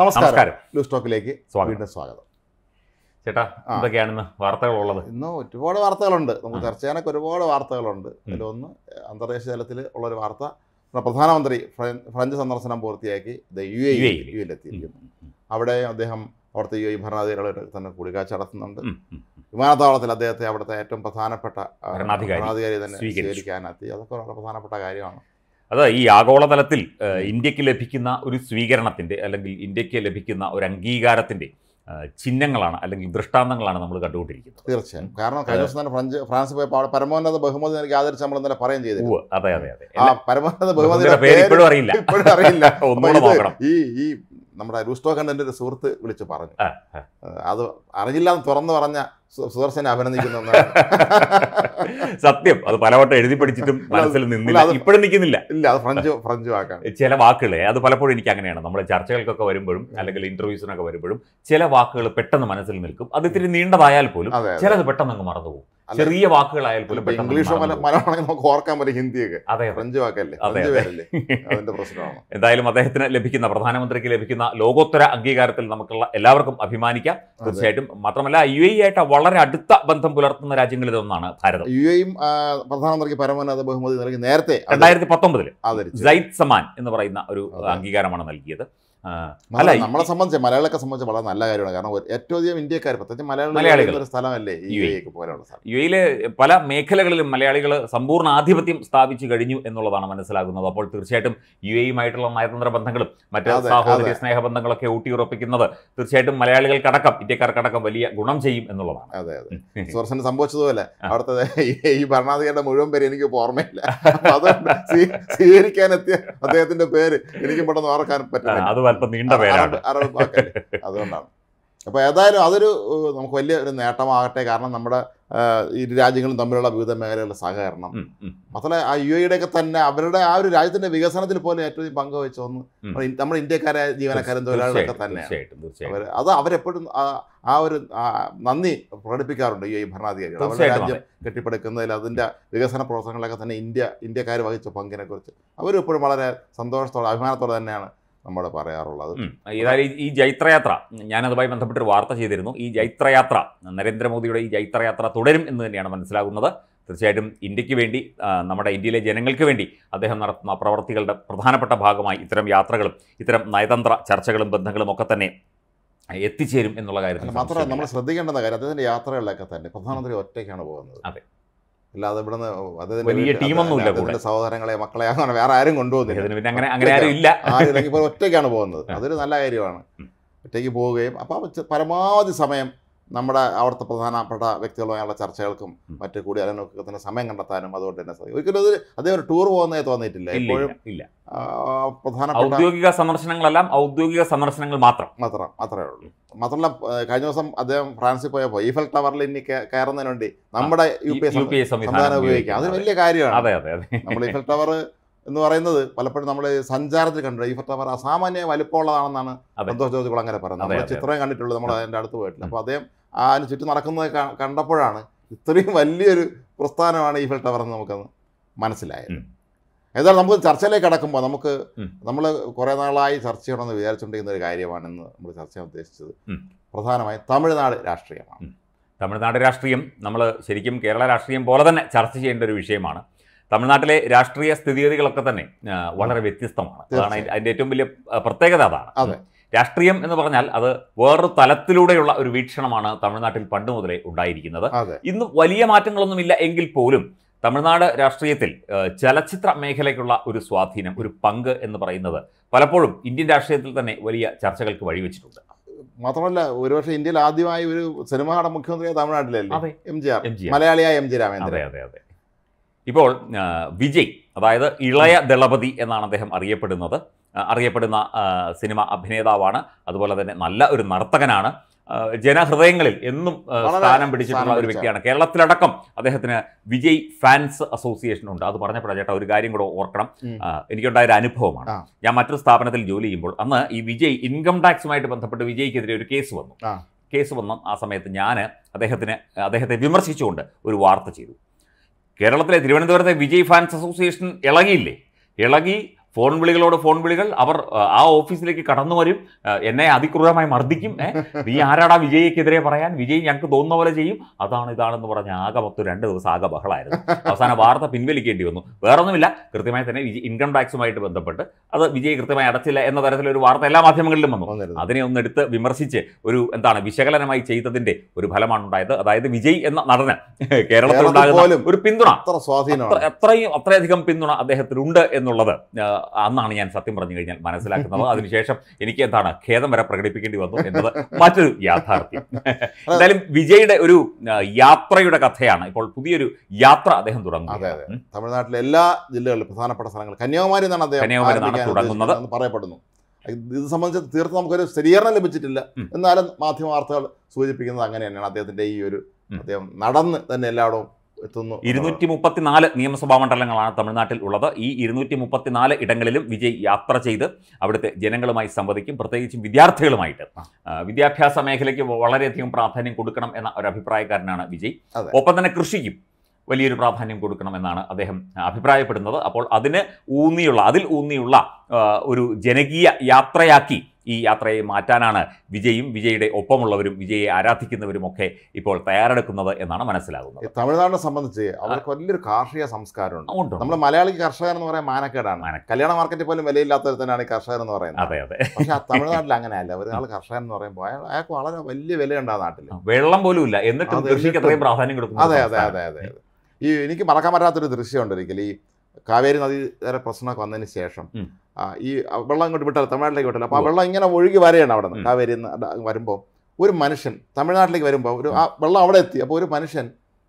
നമസ്കാരം നമസ്കാരം ലൂസ് ടോക്കിലേക്ക് സ്വാഗതം വീണ്ടും സ്വാഗതം ചേട്ടാ ആ. എന്തൊക്കെയാണെന്ന് വാർത്തകളുള്ളത് ഇന്ന് ഒരുപാട് വാർത്തകളുണ്ട് നമുക്ക് ആ. ചർച്ച ചെയ്യാനൊക്കെ ഒരുപാട് വാർത്തകളുണ്ട് അതിലൊന്ന് അന്തർദേശീയ തലത്തിൽ ഉള്ളൊരു വാർത്ത നമ്മുടെ പ്രധാനമന്ത്രി ഫ്ര- ഫ്രഞ്ച് സന്ദർശനം പൂർത്തിയാക്കി യു എ UAE യിൽ. യു എത്തിയിരിക്കുന്നു അവിടെ അദ്ദേഹം അവിടുത്തെ യു എ ഭരണാധികാരികളായിട്ട് തന്നെ കൂടിക്കാഴ്ച നടത്തുന്നുണ്ട് ഉം, ഉം, ഉം. വിമാനത്താവളത്തിൽ അദ്ദേഹത്തെ അവിടുത്തെ ഏറ്റവും പ്രധാനപ്പെട്ട ആ, ഭരണാധികാരി ഭരണാധികാരി തന്നെ സ്വീകരിച്ചു. സ്വീകരിക്കാനെത്തി അതൊക്കെ വളരെ പ്രധാനപ്പെട്ട കാര്യമാണ് അത് ഈ ആഗോളതലത്തിൽ ഏഹ്, ഇന്ത്യക്ക് ലഭിക്കുന്ന ഒരു സ്വീകരണത്തിന്റെ അല്ലെങ്കിൽ ഇന്ത്യക്ക് ലഭിക്കുന്ന ഒരു അംഗീകാരത്തിന്റെ ഏഹ്, ചിഹ്നങ്ങളാണ് അല്ലെങ്കിൽ ദൃഷ്ടാന്തങ്ങളാണ് നമ്മൾ കണ്ടുകൊണ്ടിരിക്കുന്നത് തീർച്ചയായും കാരണം കഴിഞ്ഞ ദിവസം തന്നെ ഫ്രഞ്ച് ഫ്രാൻസ് പോയപ്പോൾ അവിടെ പരമോന്നത ബഹുമതി എനിക്ക് ആദരിച്ച് നമ്മൾ ഇന്നലെ പറയുകയും ചെയ്തു ഉവ്വ്, അതെ അതെ അതെ ആ പരമോന്നത ബഹുമതിയുടെ ബഹുമതിയുടെ പേര് പേര് ഇപ്പോഴും അറിയില്ല ഇപ്പോഴും അറിയില്ല ഒന്നുകൂടെ അപ്പൊ ഇത് നോക്കണം ഈ ഈ നമ്മുടെ റൂസ്റ്റോ കണ്ടന്റെ ഒരു സുഹൃത്ത് വിളിച്ച് പറഞ്ഞു ആ, ആ. ഏഹ് അത് അറിയില്ല എന്ന് തുറന്നു പറഞ്ഞ സു- സുദർശനെ അഭിനന്ദിക്കുന്നു സത്യം അത് പലവട്ടം എഴുതി പഠിച്ചിട്ടും മനസ്സിൽ നിന്നില്ല അത് ഇപ്പോഴും നിൽക്കുന്നില്ല ഇല്ല അത് ഫ്രഞ്ച് ഫ്രഞ്ച് വാക്കാണ് ചില വാക്കുകളെ അത് പലപ്പോഴും എനിക്ക് അങ്ങനെയാണ് നമ്മൾ ചർച്ചകൾക്കൊക്കെ വരുമ്പോഴും അല്ലെങ്കിൽ ഇന്റർവ്യൂസിനൊക്കെ വരുമ്പോഴും ചില വാക്കുകൾ പെട്ടെന്ന് മനസ്സിൽ നിൽക്കും അത് ഇത്തിരി നീണ്ടതായാൽ പോലും അതെ അതെ. ചിലത് പെട്ടെന്ന് അങ്ങ് മറന്നുപോകും അല്ല, ചെറിയ വാക്കുകളായാൽ പോലും ഇപ്പൊ പെട്ടെന്ന് ഇംഗ്ലീഷോ മല മറന്നുപോകും. മലയാളമാണെങ്കിൽ നമുക്ക് ഓർക്കാൻ പറ്റും ഹിന്ദിയൊക്കെ അതെ അതെ ഫ്രഞ്ച് വാക്കല്ലേ അതെ, ഫ്രഞ്ച് അതെ. പേരല്ലേ അതിന്റെ പ്രശ്നമാണ് എന്തായാലും അദ്ദേഹത്തിന് ലഭിക്കുന്ന പ്രധാനമന്ത്രിക്ക് ലഭിക്കുന്ന ലോകോത്തര അംഗീകാരത്തിൽ നമുക്കുള്ള എല്ലാവർക്കും അഭിമാനിക്കാം തീർച്ചയായിട്ടും മാത്രമല്ല യു എ ആയിട്ട് വളരെ അടുത്ത ബന്ധം പുലർത്തുന്ന രാജ്യങ്ങളിൽ ഒന്നാണ് ഭാരതം യു എയും ആ, പ്രധാനമന്ത്രിക്ക് പരമോന്നത ബഹുമതി നൽകി നേരത്തെ അത് രണ്ടായിരത്തി പത്തൊമ്പതില് ആദരിച്ചു ജൈത് സമാൻ എന്ന് പറയുന്ന ഒരു അതെ. അംഗീകാരമാണ് നൽകിയത് ആ, മല- അല്ല, ഈ- നമ്മളെ സംബന്ധിച്ച് മലയാളികളെ സംബന്ധിച്ച് വളരെ നല്ല കാര്യമാണ് കാരണം ഒരു- ഏറ്റവും അധികം ഇന്ത്യക്കാർ പ്രത്യേകിച്ച് മലയാളികൾ. മലയാളികൾ ഒരു സ്ഥലമല്ലേ ഈ യു യു എ. എക്ക് പോലെയുള്ള സ്ഥലം യു എയിലെ പല മേഖലകളിലും മലയാളികൾ സമ്പൂർണ്ണ ആധിപത്യം സ്ഥാപിച്ചു കഴിഞ്ഞു എന്നുള്ളതാണ് മനസ്സിലാകുന്നത് അപ്പോൾ തീർച്ചയായിട്ടും യു എയുമായിട്ടുള്ള നയതന്ത്ര ബന്ധങ്ങളും മറ്റ് അതെ, സാഹോദര്യ അതെ. സ്നേഹബന്ധങ്ങളൊക്കെ ഊട്ടിയുറപ്പിക്കുന്നത് തീർച്ചയായിട്ടും മലയാളികൾക്കടക്കം ഇന്ത്യക്കാർക്കടക്കം വലിയ ഗുണം ചെയ്യും എന്നുള്ളതാണ് അതെ അതെ സുദർശന് സംഭവിച്ചതുപോലെ ആ. അവിടുത്തെ ഈ- ഈ ഭരണാധികാരിയുടെ മുഴുവൻ പേര് എനിക്ക് ഇപ്പൊ ഓർമ്മയില്ല അപ്പൊ അതുകൊണ്ട് സ്വീ- സ്വീകരിക്കാനെത്തിയ അദ്ദേഹത്തിന്റെ പേര് എനിക്ക് പെട്ടെന്ന് ഓർക്കാൻ ആ, പറ്റുന്നില്ല അത് അല്പം നീണ്ട പേരാണ് അറബ് അറബ് വാക്കല്ലേ അതുകൊണ്ടാണ് അപ്പോൾ ഏതായാലും അതൊരു ഏഹ്, നമുക്ക് വലിയ ഒരു നേട്ടമാകട്ടെ കാരണം നമ്മുടെ ഏഹ്, ഈ രാജ്യങ്ങളും തമ്മിലുള്ള വിവിധ മേഖലകളിലെ സഹകരണം ഉം, ഉം. മാത്രമല്ല ആ യു എയുടെ ഒക്കെ തന്നെ അവരുടെ ആ ഒരു രാജ്യത്തിന്റെ വികസനത്തിൽ പോലും ഏറ്റവും അധികം പങ്കുവെച്ച ഒന്ന് ഉം. നമ്മുടെ ഇ- നമ്മുടെ ഇന്ത്യക്കാരെ ജീവനക്കാരും തൊഴിലാളികളൊക്കെ തീർച്ചയായിട്ടും തന്നെയാണ് തീർച്ചയായിട്ടും തീർച്ചയായിട്ടും അവർ അത് അവരെപ്പോഴും ആ- ആ ഒരു ആ നന്ദി പ്രകടിപ്പിക്കാറുണ്ട് ഈ ഭരണാധികാരികൾ അവരുടെ തീർച്ചയായിട്ടും രാജ്യം കെട്ടിപ്പടുക്കുന്നതിൽ അതിൻ്റെ വികസന പ്രവർത്തനങ്ങളിലൊക്കെ തന്നെ ഇന്ത്യ ഇന്ത്യക്കാർ വഹിച്ച പങ്കിനെ കുറിച്ച് അവരിപ്പോഴും വളരെ സന്തോഷത്തോടെ അഭിമാനത്തോടെ തന്നെയാണ് നമ്മൾ പറയാറുള്ളത് ഉം. ഏതായാലും ഈ- ഈ ജൈത്രയാത്ര ഞാനതുമായി ബന്ധപ്പെട്ടൊരു വാർത്ത ചെയ്തിരുന്നു ഈ ജൈത്രയാത്ര നരേന്ദ്രമോദിയുടെ ഈ ജൈത്രയാത്ര തുടരും എന്ന് തന്നെയാണ് മനസ്സിലാകുന്നത് തീർച്ചയായിട്ടും ഇന്ത്യക്ക് വേണ്ടി ആ, നമ്മുടെ ഇന്ത്യയിലെ ജനങ്ങൾക്ക് വേണ്ടി അദ്ദേഹം നടത്തുന്ന പ്രവർത്തികളുടെ പ്രധാനപ്പെട്ട ഭാഗമായി ഇത്തരം യാത്രകളും ഇത്തരം നയതന്ത്ര ചർച്ചകളും ബന്ധങ്ങളും ഒക്കെ തന്നെ എത്തിച്ചേരും എന്നുള്ള അല്ല, കാര്യത്തിൽ മാത്രമല്ല നമ്മൾ സംശയമില്ല. ശ്രദ്ധിക്കേണ്ട കാര്യം അദ്ദേഹത്തിന്റെ യാത്രകളിലൊക്കെ തന്നെ പ്രധാനമന്ത്രി ഒറ്റയ്ക്കാണ് പോകുന്നത് അതെ. അല്ലാതെ ഇവിടുന്ന് അദ്ദേഹത്തിന്റെ വലിയ വീട്ടിൽ- ടീമൊന്നുമില്ല അദ്ദേഹത്തിന്റെ സഹോദരങ്ങളെ മക്കളെ അങ്ങനെ വേറെ ആരും കൊണ്ടുപോകുന്നില്ല അദ്ദേഹത്തിന് പിന്നെ അങ്ങനെ അങ്ങനെ ആരും ഇല്ല ആരും ഇപ്പോൾ ഒറ്റയ്ക്കാണ് പോകുന്നത് ആ. അതൊരു നല്ല കാര്യമാണ് ഉം. ഒറ്റയ്ക്ക് പോവുകയും അപ്പോൾ പരമാവധി സമയം നമ്മുടെ അവിടുത്തെ പ്രധാനപ്പെട്ട വ്യക്തികളുമായുള്ള ചർച്ചകൾക്കും ഉം. മറ്റ് കൂടിയാലോചനകൾക്കൊക്കെ തന്നെ സമയം കണ്ടെത്താനും അതുകൊണ്ട് തന്നെ സാധിക്കും ഒരിക്കലും അത് അദ്ദേഹം ഒരു ടൂർ പോകുന്നേ തോന്നിയിട്ടില്ല ഇല്ല എപ്പോഴും ഇല്ല, ഇല്ല ആ, പ്രധാനപ്പെട്ട ഔദ്യോഗിക സന്ദർശനങ്ങളെല്ലാം ഔദ്യോഗിക സന്ദർശനങ്ങൾ മാത്രം മാത്രം മാത്രമേ ഉള്ളൂ മാത്രമല്ല ഏഹ്, കഴിഞ്ഞ ദിവസം അദ്ദേഹം ഫ്രാൻസിൽ പോയപ്പോൾ ഈഫൽ ടവറിൽ ഇനി കേ- കയറുന്നതിന് വേണ്ടി നമ്മുടെ U P A U P A സംവിധാനം സംവിധാനം ഉപയോഗിക്കാം അതൊരു അതെ വലിയ കാര്യമാണ് അതെ അതെ അതെ നമ്മൾ ഈഫൽ ടവർ എന്ന് പറയുന്നത് പലപ്പോഴും നമ്മൾ സഞ്ചാരത്തിൽ കണ്ടു ഈഫൽ ടവർ അസാമാന്യ വലിപ്പമുള്ളതാണെന്നാണ് അതെ. സന്തോഷ് ജോർജ് കുളങ്ങര പറയുന്നത് അതെ, നമ്മൾ അതെ, ചിത്രം കണ്ടിട്ടുള്ളൂ നമ്മൾ അതിൻ്റെ അടുത്ത് പോയിട്ടില്ല ഉം. അപ്പോൾ അദ്ദേഹം ആ അതിന് ചുറ്റും നടക്കുന്നത് ക- കണ്ടപ്പോഴാണ് ഇത്രയും വലിയൊരു പ്രസ്ഥാനമാണ് ഈഫൽ ടവർ എന്ന് നമുക്കത് മനസ്സിലായത് ഉം. ഏതായാലും നമുക്ക് ചർച്ചയിലേക്ക് കടക്കുമ്പോൾ നമുക്ക് ഉം. നമ്മൾ കുറേ നാളായി ചർച്ച ചെയ്യണമെന്ന് വിചാരിച്ചുകൊണ്ടിരിക്കുന്ന ഒരു കാര്യമാണെന്ന് നമ്മൾ ചർച്ച ചെയ്യാൻ ഉദ്ദേശിച്ചത് ഉം. പ്രധാനമായും തമിഴ്നാട് രാഷ്ട്രീയമാണ് തമിഴ്നാട് രാഷ്ട്രീയം നമ്മൾ ശരിക്കും കേരള രാഷ്ട്രീയം പോലെ തന്നെ ചർച്ച ചെയ്യേണ്ട ഒരു വിഷയമാണ് തമിഴ്നാട്ടിലെ രാഷ്ട്രീയ സ്ഥിതിഗതികളൊക്കെ തന്നെ ആ, വളരെ വ്യത്യസ്തമാണ് അതാണ് തീർച്ചയായും. അതിൻ്റെ ഏറ്റവും വലിയ ആ, പ്രത്യേകത അതാണ് അതെ. രാഷ്ട്രീയം എന്ന് പറഞ്ഞാൽ അത് വേറൊരു തലത്തിലൂടെയുള്ള ഒരു വീക്ഷണമാണ് തമിഴ്നാട്ടിൽ പണ്ട് മുതലേ ഉണ്ടായിരിക്കുന്നത് അതെ ഇന്ന് വലിയ മാറ്റങ്ങളൊന്നുമില്ല എങ്കിൽ പോലും തമിഴ്നാട് രാഷ്ട്രീയത്തിൽ ആ, ചലച്ചിത്ര മേഖലയ്ക്കുള്ള ഒരു സ്വാധീനം ഒരു പങ്ക് എന്ന് പറയുന്നത് പലപ്പോഴും ഇന്ത്യൻ രാഷ്ട്രീയത്തിൽ തന്നെ വലിയ ചർച്ചകൾക്ക് വഴിവെച്ചിട്ടുണ്ട് മാത്രമല്ല ഒരുപക്ഷെ ഇന്ത്യയിൽ ആദ്യമായി ഒരു സിനിമയുടെ മുഖ്യമന്ത്രിയായ തമിഴ്നാട്ടിലല്ലേ അതെ M G R M G മലയാളിയായ എം ജി അതെ രാമേന്ദ്രൻ അതെ അതെ ഇപ്പോൾ ആ, വിജയ് അതായത് ഇളയ ദളപതി എന്നാണ് അദ്ദേഹം അറിയപ്പെടുന്നത് ആ, അറിയപ്പെടുന്ന ആ, സിനിമ അഭിനേതാവാണ് അതുപോലെ തന്നെ നല്ല ഒരു നർത്തകനാണ് ആ, ജനഹൃദയങ്ങളിൽ എന്നും ആ, വളരെ സ്ഥാനം പിടിച്ചിട്ടുള്ള സ്ഥാനം ഒരു പിടിച്ച വ്യക്തിയാണ് കേരളത്തിലടക്കം അദ്ദേഹത്തിന് വിജയ് ഫാൻസ് അസോസിയേഷൻ ഉണ്ട് അത് പറഞ്ഞപ്പോഴാണ് ചേട്ടാ ഒരു കാര്യം കൂടെ ഓർക്കണം ഉം. ആ, എനിക്കുണ്ടായ ഒരു അനുഭവമാണ് ആ. ഞാൻ മറ്റൊരു സ്ഥാപനത്തിൽ ജോലി ചെയ്യുമ്പോൾ അന്ന് ഈ വിജയ് ഇൻകം ടാക്സുമായിട്ട് ബന്ധപ്പെട്ട് വിജയ്ക്കെതിരെ ഒരു കേസ് വന്നു ആ. കേസ് വന്ന ആ സമയത്ത് ഞാൻ അദ്ദേഹത്തിന് അദ്ദേഹത്തെ വിമർശിച്ചുകൊണ്ട് ഒരു വാർത്ത ചെയ്തു കേരളത്തിലെ തിരുവനന്തപുരത്തെ വിജയ് ഫാൻസ് അസോസിയേഷൻ ഇളകിയില്ലേ ഇളകി ഫോൺ വിളികളോട് ഫോൺ വിളികൾ അവർ ആ, ആ ഓഫീസിലേക്ക് കടന്നു വരും ആ, എന്നെ അതിക്രൂരമായി മർദ്ദിക്കും ഏ, നീ ആരാടാ വിജയ്ക്കെതിരെ പറയാൻ വിജയ് ഞങ്ങൾക്ക് തോന്നുന്ന പോലെ ചെയ്യും അതാണ് ഇതാണെന്ന് പറഞ്ഞ് ആകെ മൊത്തം രണ്ട് ദിവസം ആകെ ബഹളമായിരുന്നു അവസാന വാർത്ത പിൻവലിക്കേണ്ടി വന്നു വേറൊന്നുമില്ല കൃത്യമായി തന്നെ വിജയ് ഇൻകം ടാക്സുമായിട്ട് ബന്ധപ്പെട്ട് അത് വിജയ് കൃത്യമായി അടച്ചില്ല എന്ന തരത്തിലൊരു വാർത്ത എല്ലാ മാധ്യമങ്ങളിലും വന്നു വന്നിരുന്നു അതിനെ ഒന്ന് എടുത്ത് വിമർശിച്ച് ഒരു എന്താണ് വിശകലനമായി ചെയ്തതിന്റെ ഒരു ഫലമാണ് ഉണ്ടായത് അതായത് വിജയ് എന്ന നടന് കേരളത്തിൽ കേരളത്തിൽ ഉണ്ടാകുന്ന പോലും ഒരു പിന്തുണ അത്ര സ്വാധീനമാണ് അത്ര- എത്രയും അത്രയധികം പിന്തുണ അദ്ദേഹത്തിനുണ്ട് എന്നുള്ളത് ആ, അന്നാണ് ഞാൻ സത്യം പറഞ്ഞു കഴിഞ്ഞാൽ മനസ്സിലാക്കുന്നത് അതിനുശേഷം എനിക്ക് എന്താണ് ഖേദം വരെ പ്രകടിപ്പിക്കേണ്ടി വന്നു എന്നത് മറ്റൊരു യാഥാർത്ഥ്യം എന്തായാലും വിജയുടെ ഒരു ആ, യാത്രയുടെ കഥയാണ് ഇപ്പോൾ പുതിയൊരു യാത്ര അദ്ദേഹം അതെ, തുടങ്ങുന്നത് അതെ. തമിഴ്നാട്ടിലെ എല്ലാ ജില്ലകളിലും പ്രധാനപ്പെട്ട സ്ഥലങ്ങൾ കന്യാകുമാരി എന്നാണ് അദ്ദേഹം കന്യാകുമാരി നിന്നാണ് ആരംഭിക്കാൻ തുടങ്ങുന്നത്. ഉദ്ദേശിക്കുന്നതെന്ന് പറയപ്പെടുന്നു ഇത് സംബന്ധിച്ച് തീർത്തും നമുക്കൊരു സ്ഥിരീകരണം ലഭിച്ചിട്ടില്ല ഉം. എന്നാലും മാധ്യമ വാർത്തകൾ സൂചിപ്പിക്കുന്നത് അങ്ങനെ തന്നെയാണ് അദ്ദേഹത്തിന്റെ ഈ ഒരു ഉം. അദ്ദേഹം നടന്ന് തന്നെ എല്ലായിടവും എത്തുന്നു ഇരുന്നൂറ്റി മുപ്പത്തിനാല് നിയമസഭാ മണ്ഡലങ്ങളാണ് തമിഴ്നാട്ടിൽ ഉള്ളത് ഈ ഇരുന്നൂറ്റി മുപ്പത്തിനാല് ഇടങ്ങളിലും വിജയ് യാത്ര ചെയ്ത് അവിടുത്തെ ജനങ്ങളുമായി സംവദിക്കും പ്രത്യേകിച്ചും വിദ്യാർത്ഥികളുമായിട്ട് ആ. ആ, വിദ്യാഭ്യാസ മേഖലയ്ക്ക് വളരെയധികം പ്രാധാന്യം കൊടുക്കണം എന്ന ഒരു അഭിപ്രായക്കാരനാണ് വിജയ് അതെ. ഒപ്പം തന്നെ കൃഷിക്കും വലിയൊരു പ്രാധാന്യം കൊടുക്കണമെന്നാണ് അദ്ദേഹം അഭിപ്രായപ്പെടുന്നത് അപ്പോൾ അതിന് ഊന്നിയുള്ള അതിൽ ഊന്നിയുള്ള ആ, ഒരു ജനകീയ യാത്രയാക്കി ഈ യാത്രയെ മാറ്റാനാണ് വിജയും വിജയുടെ ഒപ്പമുള്ളവരും വിജയെ ആരാധിക്കുന്നവരും ഒക്കെ ഇപ്പോൾ തയ്യാറെടുക്കുന്നത് എന്നാണ് മനസ്സിലാകുന്നത് ഈ തമിഴ്നാടിനെ സംബന്ധിച്ച് അവർക്ക് വലിയൊരു കാർഷിക സംസ്കാരമുണ്ട് ഉണ്ട്, ഉണ്ട്. നമ്മൾ മലയാളിക്ക് കർഷകൻ എന്ന് പറയാൻ മാനക്കേടാണ് മാനക്കേട്. കല്യാണ മാർക്കറ്റിൽ പോലും വിലയില്ലാത്തവർ തന്നെയാണ് ഈ കർഷകൻ എന്ന് പറയുന്നത് അതെ അതെ പക്ഷെ ആ തമിഴ്നാട്ടിൽ അങ്ങനെയല്ല ഒരാൾ കർഷകൻ എന്ന് പറയുമ്പോൾ അയാൾ അയാൾക്ക് വളരെ വലിയ വിലയുണ്ട് ആ നാട്ടിൽ വെള്ളം പോലും ഇല്ല എന്നിട്ടും അതെ, കൃഷിക്ക് എന്നിട്ടും. അത്രയും പ്രാധാന്യം കൊടുക്കുന്നു അതെ അതെ അതെ അതെ അതെ ഈ എനിക്ക് മറക്കാൻ പറ്റാത്തൊരു ദൃശ്യമുണ്ട് ഒരിക്കൽ ഈ കാവേരി നദി വരെ പ്രശ്നമൊക്കെ വന്നതിന് ശേഷം ഉം. ആ, ഈ വെള്ളം ഇങ്ങോട്ട് വിട്ടാൽ തമിഴ്നാട്ടിലേക്ക് വിട്ടില്ല അപ്പോൾ ആ ഉവ്വ്. വെള്ളം ഇങ്ങനെ ഒഴുകി വരെയാണ് അവിടെ നിന്ന് ഉം. കാവേരി വരുമ്പോൾ ഒരു മനുഷ്യൻ തമിഴ്നാട്ടിലേക്ക് വരുമ്പോൾ ഒരു ആ വെള്ളം അവിടെ എത്തി അപ്പോൾ ഒരു മനുഷ്യൻ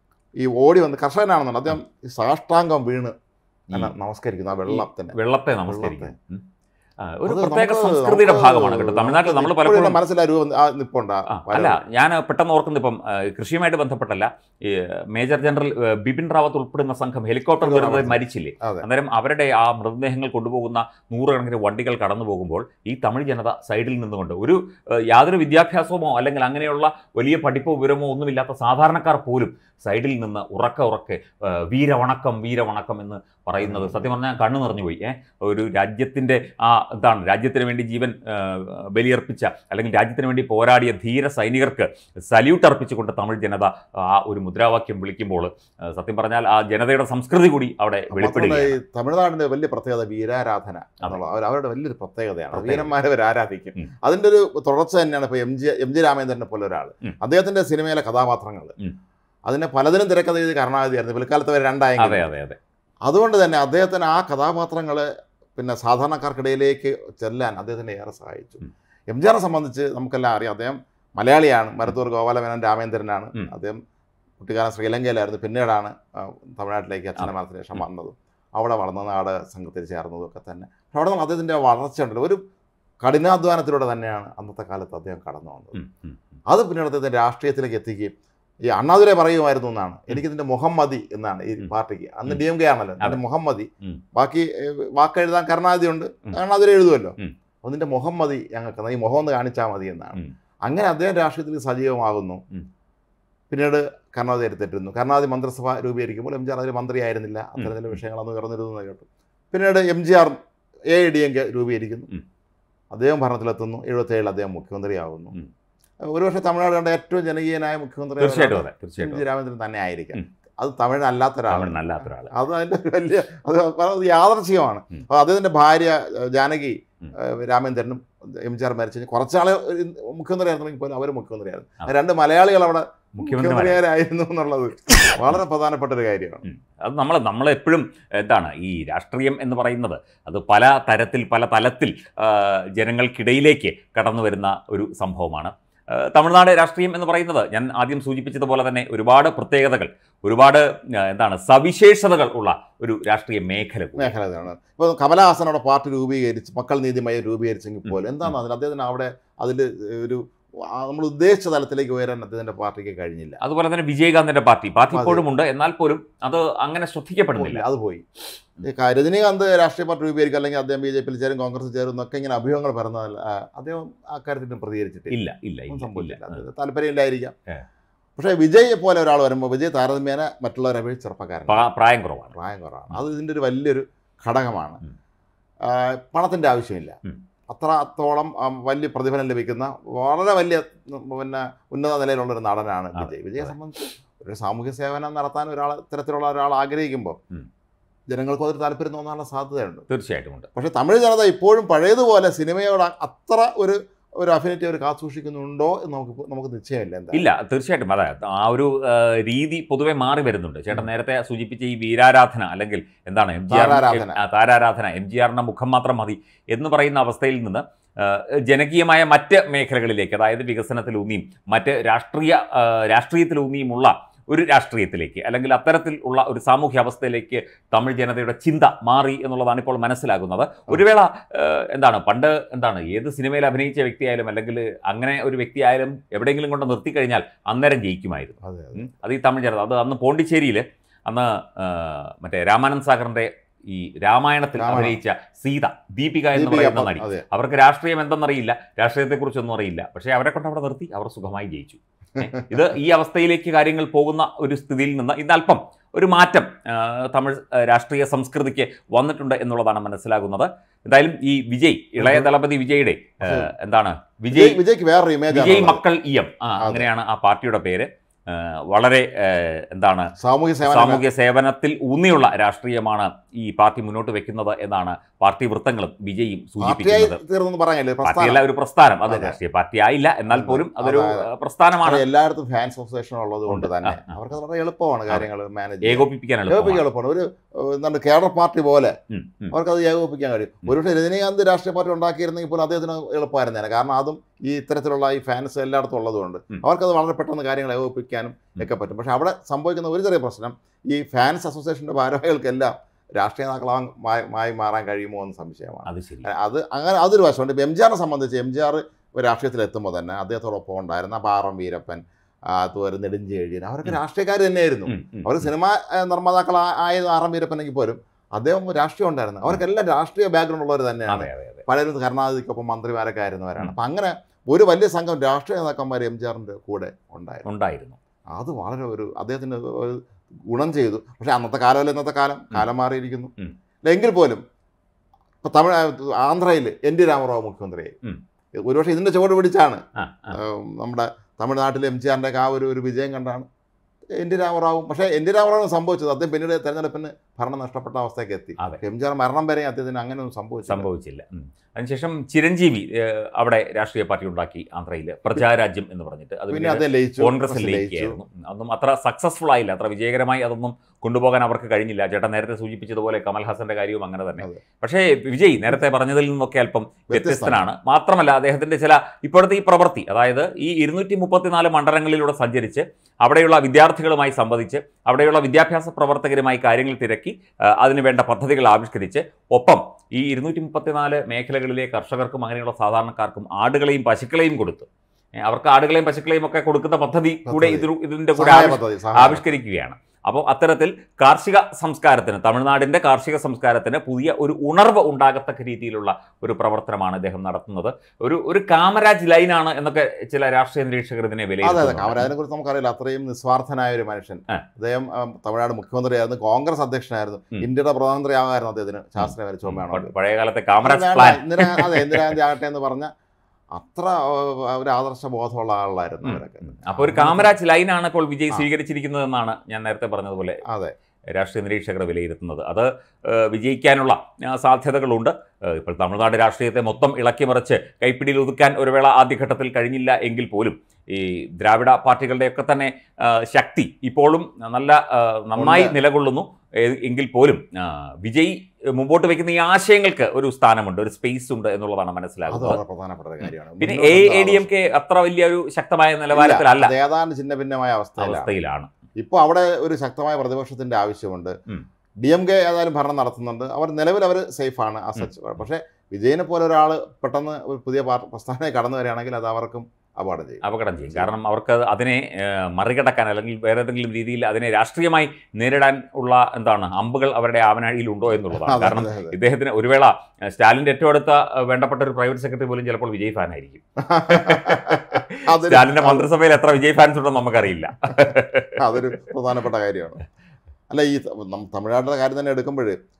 ഈ ഓടി വന്ന് കർഷകനാണെന്നുണ്ട് അദ്ദേഹം ഈ സാഷ്ടാംഗം വീണ് എന്നെ നമസ്കരിക്കുന്നു ആ വെള്ളത്തിന് വെള്ളത്തെ നമസ്കരിക്കും ഉം. ആ, ഒരു അത് പ്രത്യേക നമുക്ക് സംസ്കൃതിയുടെ നമുക്ക് ഭാഗമാണ് കേട്ടോ തമിഴ്നാട്ടിൽ നമ്മൾ ഇപ്പോഴും പലപ്പോഴും എൻ്റെ മനസ്സിൽ ആ രൂപം ആ നിപ്പുണ്ട് ആ ആ, വരവ്. അല്ല ഞാൻ പെട്ടെന്ന് ഓർക്കുന്നത് ഇപ്പം ആ, കൃഷിയുമായിട്ട് ബന്ധപ്പെട്ടല്ല ഈ മേജർ ജനറൽ ആ, ബിപിൻ റാവത്ത് ഉൾപ്പെടുന്ന സംഘം ഹെലികോപ്റ്റർ ഹെലികോപ്റ്റർ ദുരന്തത്തിൽ മരിച്ചില്ലേ അതെ. അന്നേരം അവരുടെ ആ മൃതദേഹങ്ങൾ കൊണ്ടുപോകുന്ന നൂറുകണക്കിന് വണ്ടികൾ കടന്നു പോകുമ്പോൾ ഈ തമിഴ് ജനത സൈഡിൽ നിന്നുകൊണ്ട് ഒരു ആ, യാതൊരു വിദ്യാഭ്യാസമോ അല്ലെങ്കിൽ അങ്ങനെയുള്ള വലിയ പഠിപ്പോ വിവരമോ ഒന്നുമില്ലാത്ത സാധാരണക്കാർ പോലും സൈഡിൽ നിന്ന് ഉറക്ക ഉറക്കെ ആ, വീരവണക്കം വീരവണക്കം എന്ന് പറയുന്നത് സത്യം പറഞ്ഞാൽ കണ്ണു നിറഞ്ഞു പോയി ഏ ഒരു രാജ്യത്തിൻ്റെ ആ എന്താണ് രാജ്യത്തിന് വേണ്ടി ജീവൻ ആ, ബലിയർപ്പിച്ച അല്ലെങ്കിൽ രാജ്യത്തിന് വേണ്ടി പോരാടിയ ധീര സൈനികർക്ക് സല്യൂട്ട് അർപ്പിച്ചുകൊണ്ട് തമിഴ് ജനത ആ ഒരു മുദ്രാവാക്യം വിളിക്കുമ്പോൾ ആ, സത്യം പറഞ്ഞാൽ ആ ജനതയുടെ സംസ്കൃതി കൂടി അവിടെ മാത്രമല്ല വെളിപ്പെടുകയാണ് ഈ തമിഴ്നാടിന്റെ വലിയ പ്രത്യേകത വീരാരാധന എന്നുള്ള അവർ അവരുടെ വലിയൊരു പ്രത്യേകതയാണ് പ്രത്യേകത. വീരന്മാരെ അവർ ആരാധിക്കും ഉം. അതിന്റെ ഒരു തുടർച്ച തന്നെയാണ് ഇപ്പൊ എം ജി എം ജി രാമേന്ദ്രനെ പോലെ ഒരാൾ ഉം. അദ്ദേഹത്തിന്റെ സിനിമയിലെ കഥാപാത്രങ്ങൾ ഉം. അതിനെ പലതിനും തിരക്കഥ ചെയ്ത് കരുണാകതിയായിരുന്നു പിൽക്കാലത്ത് അവർ അതെ രണ്ടായെങ്കിൽ അതെ അതെ അതുകൊണ്ട് തന്നെ അദ്ദേഹത്തിന് ആ കഥാപാത്രങ്ങൾ പിന്നെ സാധാരണക്കാർക്കിടയിലേക്ക് ചെല്ലാൻ അദ്ദേഹത്തിനെ ഏറെ സഹായിച്ചു ഉം. എം ജി ആറിനെ സംബന്ധിച്ച് നമുക്കെല്ലാം അറിയാം അദ്ദേഹം മലയാളിയാണ് മരുത്തൂർ ഗോപാലമേനോൻ രാമേന്ദ്രനാണ് ഉം. അദ്ദേഹം കുട്ടിക്കാലം ശ്രീലങ്കയിലായിരുന്നു പിന്നീടാണ് ആ, തമിഴ്നാട്ടിലേക്ക് അച്ഛനെ മരണത്തിന് ശേഷം വന്നതും അവിടെ വളർന്ന നാട് സംഘത്തിൽ ചേർന്നതും ഒക്കെ തന്നെ പക്ഷെ അവിടെ നിന്ന് അദ്ദേഹത്തിൻ്റെ വളർച്ച ഉണ്ടല്ലോ ഒരു കഠിനാധ്വാനത്തിലൂടെ തന്നെയാണ് അന്നത്തെ കാലത്ത് അദ്ദേഹം കടന്നു വന്നത് ഉം, ഉം, ഉം. അത് പിന്നീട് അദ്ദേഹത്തെ രാഷ്ട്രീയത്തിലേക്ക് എത്തിക്കുകയും ഈ അണ്ണാദുരെ പറയുമായിരുന്നു എന്നാണ് എനിക്കിതിന്റെ മുഹമ്മദി എന്നാണ് ഈ ഉം. പാർട്ടിക്ക് അന്ന് ഉം. ഡി എം കെ ആണല്ലോ അതെ. അതിന്റെ മുഹമ്മദി ഉം. ബാക്കി ഏഹ്, വാക്കെഴുതാൻ കരുണാനിധി ഉണ്ട് ഉം. അണ്ണാദുരെ എഴുതുമല്ലോ ഉം. അതിന്റെ മുഹമ്മദി ഞങ്ങൾക്ക് എന്നാ ഈ മുഖം ഒന്ന് കാണിച്ചാൽ മതി എന്നാണ് ഉം. അങ്ങനെ അദ്ദേഹം രാഷ്ട്രീയത്തിൽ സജീവമാകുന്നു ഉം. പിന്നീട് കരുണാനിധി എടുത്തിട്ടിരുന്നു കരുണാനിധി മന്ത്രിസഭ രൂപീകരിക്കുമ്പോൾ എം ജി ആർ അതിൽ മന്ത്രിയായിരുന്നില്ല അത്തരം ചില വിഷയങ്ങളൊന്നും ഉയർന്നിരുന്നു എന്ന് കേട്ടു പിന്നീട് M G R A D M K രൂപീകരിക്കുന്നു ഉം. അദ്ദേഹം ഭരണത്തിലെത്തുന്നു എഴുപത്തേഴിൽ അദ്ദേഹം മുഖ്യമന്ത്രിയാകുന്നു ഉം. ഒരുപക്ഷെ തമിഴ്നാട് കണ്ട ഏറ്റവും ജനകീയനായ മുഖ്യമന്ത്രി തീർച്ചയായിട്ടും അതെ എം തീർച്ചയായിട്ടും ജി രാമേന്ദ്രൻ തന്നെ ആയിരിക്കാം ഉം. അത് തമിഴിനല്ലാത്ത ഒരാളാണ് തമിഴിനല്ലാത്ത ഒരാൾ അത് അതിന്റെ ഒരു വലിയ അത് അത് യാദർച്ഛികമാണ് ഉം. അപ്പോൾ അദ്ദേഹത്തിന്റെ ഭാര്യ ഏഹ്, ജാനകി ഉം. ഏഹ്, രാമേന്ദ്രനും എം ജി ആർ മരിച്ചു കുറച്ചാളെ മുഖ്യമന്ത്രി ആയിരുന്നെങ്കിൽ പോലും അവർ മുഖ്യമന്ത്രിയായിരുന്നു ആ. രണ്ട് മലയാളികൾ അവിടെ മുഖ്യമന്ത്രിമാരെ മുഖ്യമന്ത്രിയായിരുന്നു എന്നുള്ളത് വളരെ പ്രധാനപ്പെട്ട ഒരു കാര്യമാണ് അത് നമ്മൾ നമ്മളെപ്പോഴും എന്താണ് ഈ രാഷ്ട്രീയം എന്ന് പറയുന്നത് അത് പല തരത്തിൽ പല തലത്തിൽ ആ, ജനങ്ങൾക്കിടയിലേക്ക് കടന്നു വരുന്ന ഒരു സംഭവമാണ് ആ, തമിഴ്നാട് രാഷ്ട്രീയം എന്ന് പറയുന്നത് ഞാൻ ആദ്യം സൂചിപ്പിച്ചതുപോലെ തന്നെ ഒരുപാട് പ്രത്യേകതകൾ ഒരുപാട് ആ, എന്താണ് സവിശേഷതകൾ ഉള്ള ഒരു രാഷ്ട്രീയ മേഖല കൂടി. മേഖല ഇതാണ് ഇപ്പോൾ കമലഹാസൻ അവിടെ പാർട്ടി രൂപീകരിച്ച് മക്കൾ നീതിമയം രൂപീകരിച്ചെങ്കിൽ പോലും ഉം. എന്താണ് അതിൽ അദ്ദേഹത്തിന് അവിടെ അതിൽ ഒരു ആ, നമ്മൾ ഉദ്ദേശിച്ച തലത്തിലേക്ക് ഉയരാൻ അദ്ദേഹത്തിന്റെ പാർട്ടിക്ക് കഴിഞ്ഞില്ല അതുപോലെ തന്നെ വിജയകാന്തിന്റെ പാർട്ടി പാർട്ടി അതെ. ഇപ്പോഴും ഉണ്ട് എന്നാൽ പോലും അത് അങ്ങനെ ശ്രദ്ധിക്കപ്പെടുന്നില്ല അത് പോയി ഈ ക- രജനീകാന്ത് രാഷ്ട്രീയ പാർട്ടി രൂപീകരിക്കുക അല്ലെങ്കിൽ അദ്ദേഹം ബി ജെ പിയിൽ ചേരും കോൺഗ്രസ് ചേരും എന്നൊക്കെ ഇങ്ങനെ അഭിയോഗങ്ങൾ പറഞ്ഞതല്ല ആ, അദ്ദേഹം അക്കാര്യത്തിനും പ്രതികരിച്ചിട്ടില്ല ഇല്ല ഇല്ല ഒന്നും ഇല്ല, സംഭവിച്ചില്ല ഇല്ല അത് താല്പര്യമില്ലായിരിക്കാം ഏ. പക്ഷേ വിജയ് പോലെ ഒരാൾ വരുമ്പോൾ വിജയ് താരതമ്യേന മറ്റുള്ളവരെ അപേക്ഷിച്ച് ചെറുപ്പക്കാരൻ പ്രാ- പ്രായം കുറവാണ് പ്രായം കുറവാണ് അത് ഇതിൻ്റെ ഒരു വലിയൊരു ഘടകമാണ് ഉം. ആ, പണത്തിൻ്റെ ആവശ്യമില്ല ഉം. അത്രത്തോളം ആ, വലിയ പ്രതിഫലം ലഭിക്കുന്ന വളരെ വലിയ ഉം, പിന്നെ ഉന്നത നിലയിലുള്ള ഒരു നടനാണ് അതെ, വിജയ് വിജയെ അതെ. സംബന്ധിച്ച് ഒരു സാമൂഹ്യ സേവനം നടത്താൻ ഒരാൾ ഇത്തരത്തിലുള്ള ഒരാൾ ആഗ്രഹിക്കുമ്പോൾ ഉം. ജനങ്ങൾക്ക് അതൊരു താല്പര്യം തോന്നാനുള്ള സാധ്യതയുണ്ട് തീർച്ചയായിട്ടും ഉണ്ട് പക്ഷേ തമിഴ് ജനത ഇപ്പോഴും പഴയതുപോലെ സിനിമയോട് അത്ര ഒരു ഒരു അഫിനിറ്റി അവർ കാത്തുസൂക്ഷിക്കുന്നുണ്ടോ എന്ന് നമുക്ക് ഇപ്പോ- നമുക്ക് നിശ്ചയമില്ല എന്താ ഇല്ല തീർച്ചയായിട്ടും അതെ ആ ഒരു ആ, രീതി പൊതുവെ മാറി വരുന്നുണ്ട് ചേട്ടൻ നേരത്തെ സൂചിപ്പിച്ച ഈ വീരാരാധന അല്ലെങ്കിൽ എന്താണ് എം ജി ആർ താരാരാധന. താരാരാധന എം ജി ആറിന്റെ മുഖം മാത്രം മതി എന്ന് പറയുന്ന അവസ്ഥയിൽ നിന്ന് ആ, ജനകീയമായ മറ്റ് മേഖലകളിലേക്ക് അതായത് വികസനത്തിലൂന്നിയും മറ്റ് രാഷ്ട്രീയ ആ, രാഷ്ട്രീയത്തിലൂന്നിയുമുള്ള ഒരു രാഷ്ട്രീയത്തിലേക്ക് അല്ലെങ്കിൽ അത്തരത്തിൽ ഉള്ള ഒരു സാമൂഹ്യ അവസ്ഥയിലേക്ക് തമിഴ് ജനതയുടെ ചിന്ത മാറി എന്നുള്ളതാണ് ഇപ്പോൾ മനസ്സിലാകുന്നത് ഒരു വേള ഏഹ്, എന്താണ് പണ്ട് എന്താണ് ഏത് സിനിമയിൽ അഭിനയിച്ച വ്യക്തിയായാലും അല്ലെങ്കിൽ അങ്ങനെ ഒരു വ്യക്തിയായാലും എവിടെയെങ്കിലും കൊണ്ട് നിർത്തിക്കഴിഞ്ഞാൽ അന്നേരം ജയിക്കുമായിരുന്നു അതെ അതെ ഉം. അത് ഈ തമിഴ് ജനത അത് അന്ന് പോണ്ടിച്ചേരിയിൽ അന്ന് ഏഹ്, മറ്റേ രാമാനന്ദ് സാഗറിന്റെ ഈ രാമായണത്തിൽ രാമായണം. അഭിനയിച്ച സീത ദീപിക എന്ന് ദീപിക പറയുന്ന പ- നടി അതെ അവർക്ക് രാഷ്ട്രീയം എന്തെന്നറിയില്ല രാഷ്ട്രീയത്തെക്കുറിച്ചൊന്നും അറിയില്ല പക്ഷേ അവരെ കൊണ്ട് അവിടെ നിർത്തി അവർ സുഖമായി ജയിച്ചു ഏ, ഇത് ഈ അവസ്ഥയിലേക്ക് കാര്യങ്ങൾ പോകുന്ന ഒരു സ്ഥിതിയിൽ നിന്ന് ഇന്ന് അല്പം ഒരു മാറ്റം ആ, തമിഴ് ആ, രാഷ്ട്രീയ സംസ്കൃതിക്ക് വന്നിട്ടുണ്ട് എന്നുള്ളതാണ് മനസ്സിലാകുന്നത് എന്തായാലും ഈ വിജയ് ഇളയ ദളപതി വിജയുടെ ആ, എന്താണ് വിജയ് വിജയ് വിജയ്ക്ക് വേറൊരു ഇമേജ് വിജയ് മക്കൾ ഇ എം ആ അതെ. അങ്ങനെയാണ് ആ പാർട്ടിയുടെ പേര് ആ, വളരെ ആ, എന്താണ് സാമൂഹ്യ സേവനം സാമൂഹ്യ സേവനത്തിൽ ഊന്നിയുള്ള രാഷ്ട്രീയമാണ് ഈ പാർട്ടി മുന്നോട്ട് വെക്കുന്നത് എന്നാണ് പാർട്ടി വൃത്തങ്ങളും വിജയും പാർട്ടിയായി സൂചിപ്പിക്കുന്നത് തീർന്നു പറയാനില്ലേ പാർട്ടിയല്ല പ്രസ്ഥാനം ഒരു പ്രസ്ഥാനം അത് അതെ. രാഷ്ട്രീയ പാർട്ടി ആയില്ല എന്നാൽ അതെ. പോലും അതൊരു അതെ, ആ, പ്രസ്ഥാനമാണ് അവിടെ എല്ലായിടത്തും ഫാൻസ് അസോസിയേഷൻ ഉള്ളത് കൊണ്ട് ഉണ്ട്. തന്നെ ആ, ആ. അവർക്ക് വളരെ എളുപ്പമാണ് കാര്യങ്ങൾ മാനേജ് ചെയ്യാൻ ഏകോപിപ്പിക്കാൻ ഏകോപിക്കാൻ എളുപ്പമാണ്. എളുപ്പമാണ് ഒരു ഏഹ്, എന്താണ് കേരള പാർട്ടി പോലെ ഉം, ഉം. അവർക്കത് ഏകോപിപ്പിക്കാൻ കഴിയും ഉം. ഒരുപക്ഷെ രജനീകാന്ത് രാഷ്ട്രീയ പാർട്ടി ഉണ്ടാക്കിയിരുന്നെങ്കിൽ പോലും അദ്ദേഹത്തിന് എളുപ്പമായിരുന്നേനെ കാരണം അതും ഈ ഇത്തരത്തിലുള്ള ഈ ഫാൻസ് എല്ലായിടത്തും ഉള്ളതുകൊണ്ട് ഉം. അവർക്കത് വളരെ പെട്ടെന്ന് കാര്യങ്ങൾ ഏകോപിപ്പിക്കാനും ഒക്കെ പറ്റും പക്ഷെ അവിടെ സംഭവിക്കുന്ന ഒരു ചെറിയ പ്രശ്നം ഈ ഫാൻസ് അസോസിയേഷൻ്റെ ഭാരവാഹികൾക്കെല്ലാം രാഷ്ട്രീയ നേതാക്കളായി മാറാൻ കഴിയുമോ എന്ന് സംശയമാണ് അത് ശരി അത് അങ്ങനെ അതൊരു വശമുണ്ട് ഇപ്പം എം ജി ആറിനെ സംബന്ധിച്ച് എം ജി ആർ ഒരു രാഷ്ട്രീയത്തിൽ എത്തുമ്പോൾ തന്നെ അദ്ദേഹത്തോടൊപ്പം ഉണ്ടായിരുന്ന പാറം വീരപ്പൻ ആ, അതുപോലെ നെടുഞ്ചേഴിയൻ അവരൊക്കെ ഉം. രാഷ്ട്രീയക്കാർ തന്നെയായിരുന്നു ഉം, ഉം, അവർ ഉം. സിനിമ നിർമ്മാതാക്കൾ ആയത് ആറാം വീരപ്പനെങ്കിൽ പോലും അദ്ദേഹം രാഷ്ട്രീയം ഉണ്ടായിരുന്നു അവർക്കെല്ലാം രാഷ്ട്രീയ ബാക്ക്ഗ്രൗണ്ട് ഉള്ളവർ തന്നെയാണ് അതെ അതെ അതെ പലരും കരുണാനിധിക്കൊപ്പം മന്ത്രിമാരൊക്കെ ആയിരുന്നവരാണ് ഉം. അപ്പം അങ്ങനെ ഒരു വലിയ സംഘം രാഷ്ട്രീയ നേതാക്കന്മാർ എം ജി ആറിൻ്റെ കൂടെ ഉണ്ടായിരുന്നു ഉണ്ടായിരുന്നു അത് വളരെ ഒരു അദ്ദേഹത്തിന് ഒരു ഗുണം ചെയ്തു പക്ഷേ അന്നത്തെ കാലമല്ല ഇന്നത്തെ കാലം കാലം മാറിയിരിക്കുന്നു ഉം. എങ്കിൽ പോലും ഇപ്പം തമിഴ് ആന്ധ്രയിൽ എൻ ടി രാമറാവ് മുഖ്യമന്ത്രിയായി ഉം. ഒരുപക്ഷെ ഇതിൻ്റെ ചുവട് പിടിച്ചാണ് ആ, ആ. ഏം, നമ്മുടെ തമിഴ്നാട്ടിലെ എം ജി ആറിൻ്റെ ആ ഒരു ഒരു വിജയം കണ്ടാണ് എൻ ടി രാമറാവും പക്ഷേ എൻ ടി രാമറാവും സംഭവിച്ചത് അദ്ദേഹം പിന്നീട് തെരഞ്ഞെടുപ്പിന് ഭരണം നഷ്ടപ്പെട്ട അവസ്ഥയ്ക്ക് എത്തി അതെ. എം ജി ആർ മരണം വരെ അദ്ദേഹത്തിന് അങ്ങനെ ഒന്നും സംഭവിച്ചു സംഭവിച്ചില്ല ഉം. അതിനുശേഷം ചിരഞ്ജീവി ഏഹ്, അവിടെ രാഷ്ട്രീയ പാർട്ടി ഉണ്ടാക്കി ആന്ധ്രയിൽ പ്രജാരാജ്യം എന്ന് പറഞ്ഞിട്ട് അത് പിന്നെ പിന്നീട് അദ്ദേഹം ലയിച്ചു കോൺഗ്രസിൽ ലയിച്ചു. ലയിക്കുകയായിരുന്നു അതൊന്നും അത്ര സക്സസ്ഫുൾ ആയില്ല അത്ര വിജയകരമായി അതൊന്നും കൊണ്ടുപോകാൻ അവർക്ക് കഴിഞ്ഞില്ല ചേട്ടൻ നേരത്തെ സൂചിപ്പിച്ചതുപോലെ കമൽഹാസന്റെ കാര്യവും അങ്ങനെ തന്നെ അതെ. പക്ഷേ വിജയ് നേരത്തെ പറഞ്ഞതിൽ നിന്നൊക്കെ അല്പം വ്യത്യസ്തമാണ്. വ്യത്യസ്തനാണ് മാത്രമല്ല അദ്ദേഹത്തിന്റെ ചില ഇപ്പോഴത്തെ ഈ പ്രവൃത്തി അതായത് ഈ ഇരുന്നൂറ്റി മുപ്പത്തിനാല് മണ്ഡലങ്ങളിലൂടെ സഞ്ചരിച്ച് അവിടെയുള്ള വിദ്യാർത്ഥികളുമായി സംവദിച്ച് അവിടെയുള്ള വിദ്യാഭ്യാസ പ്രവർത്തകരുമായി കാര്യങ്ങൾ തിരക്കി ആ, അതിന് വേണ്ട പദ്ധതികൾ ആവിഷ്കരിച്ച് ഒപ്പം ഈ ഇരുന്നൂറ്റി മുപ്പത്തിനാല് മേഖലകളിലെ കർഷകർക്കും അങ്ങനെയുള്ള സാധാരണക്കാർക്കും ആടുകളെയും പശുക്കളെയും കൊടുത്തു ഏ, അവർക്ക് ആടുകളെയും പശുക്കളെയും ഒക്കെ കൊടുക്കുന്ന പദ്ധതി കൂടെ പദ്ധതി. ഇതിൽ ഇതിന്റെ കൂടെ സഹായ ആവിഷ്- പദ്ധതി, സഹായ പദ്ധതി. ആവിഷ്കരിക്കുകയാണ് അപ്പോൾ അത്തരത്തിൽ കാർഷിക സംസ്കാരത്തിന് തമിഴ്നാടിന്റെ കാർഷിക സംസ്കാരത്തിന് പുതിയ ഒരു ഉണർവ് ഉണ്ടാകത്തക്ക രീതിയിലുള്ള ഒരു പ്രവർത്തനമാണ് അദ്ദേഹം നടത്തുന്നത് ഒരു ഒരു കാമരാജ് ലൈനാണ് എന്നൊക്കെ ചില രാഷ്ട്രീയ നിരീക്ഷകർ ഇതിനെ അതെ അതെ വിലയിരുത്തുന്നു കാമരാജിനെ കുറിച്ച് നമുക്കറിയില്ല അത്രയും നിസ്വാർത്ഥനായ ഒരു മനുഷ്യൻ ആ. അദ്ദേഹം ആ, തമിഴ്നാട് മുഖ്യമന്ത്രിയായിരുന്നു കോൺഗ്രസ് അധ്യക്ഷനായിരുന്നു ഉം. ഇന്ത്യയുടെ പ്രധാനമന്ത്രി ആകായിരുന്നു അദ്ദേഹത്തിന് ശാസ്ത്രീയ വരെ ചുമയാണ് പഴയ കാലത്തെ കാമരാജ് വേണ്ട, പ്ലാൻ ഇന്ദിരാ അതെ ഇന്ദിരാഗാന്ധി ആകട്ടെ എന്ന് പറഞ്ഞ അത്ര ആ, ഒരു ആദർശ ബോധമുള്ള ആളായിരുന്നു അവരൊക്കെ അപ്പോൾ ഒരു കാമരാജ് ലൈനാണ് ഇപ്പോൾ വിജയ് ആ. സ്വീകരിച്ചിരിക്കുന്നതെന്നാണ് ഞാൻ നേരത്തെ പറഞ്ഞതുപോലെ അതെ രാഷ്ട്രീയ നിരീക്ഷകർ വിലയിരുത്തുന്നത് അത് ഏഹ്, വിജയിക്കാനുള്ള ആ, സാധ്യതകളുണ്ട് ഏഹ്, ഇപ്പോൾ തമിഴ്നാട് രാഷ്ട്രീയത്തെ മൊത്തം ഇളക്കിമറിച്ച് കൈപ്പിടിയിൽ ഒതുക്കാൻ ഒരു വേള ആദ്യഘട്ടത്തിൽ കഴിഞ്ഞില്ല എങ്കിൽ പോലും ഈ ദ്രാവിഡ പാർട്ടികളുടെയൊക്കെ തന്നെ ആ, ശക്തി ഇപ്പോഴും നല്ല ആ, നന്നായി ഉണ്ട്. നിലകൊള്ളുന്നു ഏ- എങ്കിൽ പോലും ആ, വിജയ് മുമ്പോട്ട് വയ്ക്കുന്ന ഈ ആശയങ്ങൾക്ക് ഒരു സ്ഥാനമുണ്ട് ഒരു സ്പേസ് ഉണ്ട് എന്നുള്ളതാണ് അത് മനസ്സിലാകുന്നത് വളരെ പ്രധാനപ്പെട്ട ഒരു കാര്യമാണ് പിന്നെ മുന്നോട്ട് എ എ ഡി എം എന്താ കെ അത്ര വലിയൊരു ശക്തമായ ഇല്ല, നിലവാരത്തിലല്ല അത് ഏതാണ്ട് ചിന്ന ഭിന്നമായ അവസ്ഥയിലാണ് അവസ്ഥയിലാണ് ഇപ്പോൾ അവിടെ ഒരു ശക്തമായ പ്രതിപക്ഷത്തിന്റെ ആവശ്യമുണ്ട് ഉം. ഡി എം കെ ഏതായാലും ഭരണം നടത്തുന്നുണ്ട് അവർ നിലവിൽ അവർ സേഫാണ് ആ സച്ച് പക്ഷേ വിജയനെ പോലെ ഒരാൾ പെട്ടെന്ന് ഒരു പുതിയ പാർട്ടി പ്രസ്ഥാനമായി കടന്നു വരികയാണെങ്കിൽ അത് അവർക്കും അപകടം ചെയ്യും അപകടം ചെയ്യും കാരണം അവർക്ക് അതിനെ ഏഹ്, മറികടക്കാൻ അല്ലെങ്കിൽ വേറെ ഏതെങ്കിലും രീതിയിൽ അതിനെ രാഷ്ട്രീയമായി നേരിടാൻ ഉള്ള എന്താണ് അമ്പുകൾ അവരുടെ ആവനാഴിയിൽ ഉണ്ടോ എന്നുള്ളതാണ് അതെ, കാരണം അതെ, അതെ. ഇദ്ദേഹത്തിന് ഒരു വേള ഏഹ്, സ്റ്റാലിന്റെ ഏറ്റവും അടുത്ത ഏഹ്, വേണ്ടപ്പെട്ട ഒരു പ്രൈവറ്റ് സെക്രട്ടറി പോലും ചിലപ്പോൾ വിജയ് ഫാൻ ആയിരിക്കും അതൊരു- സ്റ്റാലിന്റെ മന്ത്രിസഭയിൽ എത്ര വിജയ് ഫാൻസ് ഉണ്ടെന്ന് നമുക്കറിയില്ല അതൊരു പ്രധാനപ്പെട്ട കാര്യമാണ് അല്ല ഈ ത- നം- തമിഴ്നാട്ടിലെ കാര്യം തന്നെ എടുക്കുമ്പോൾ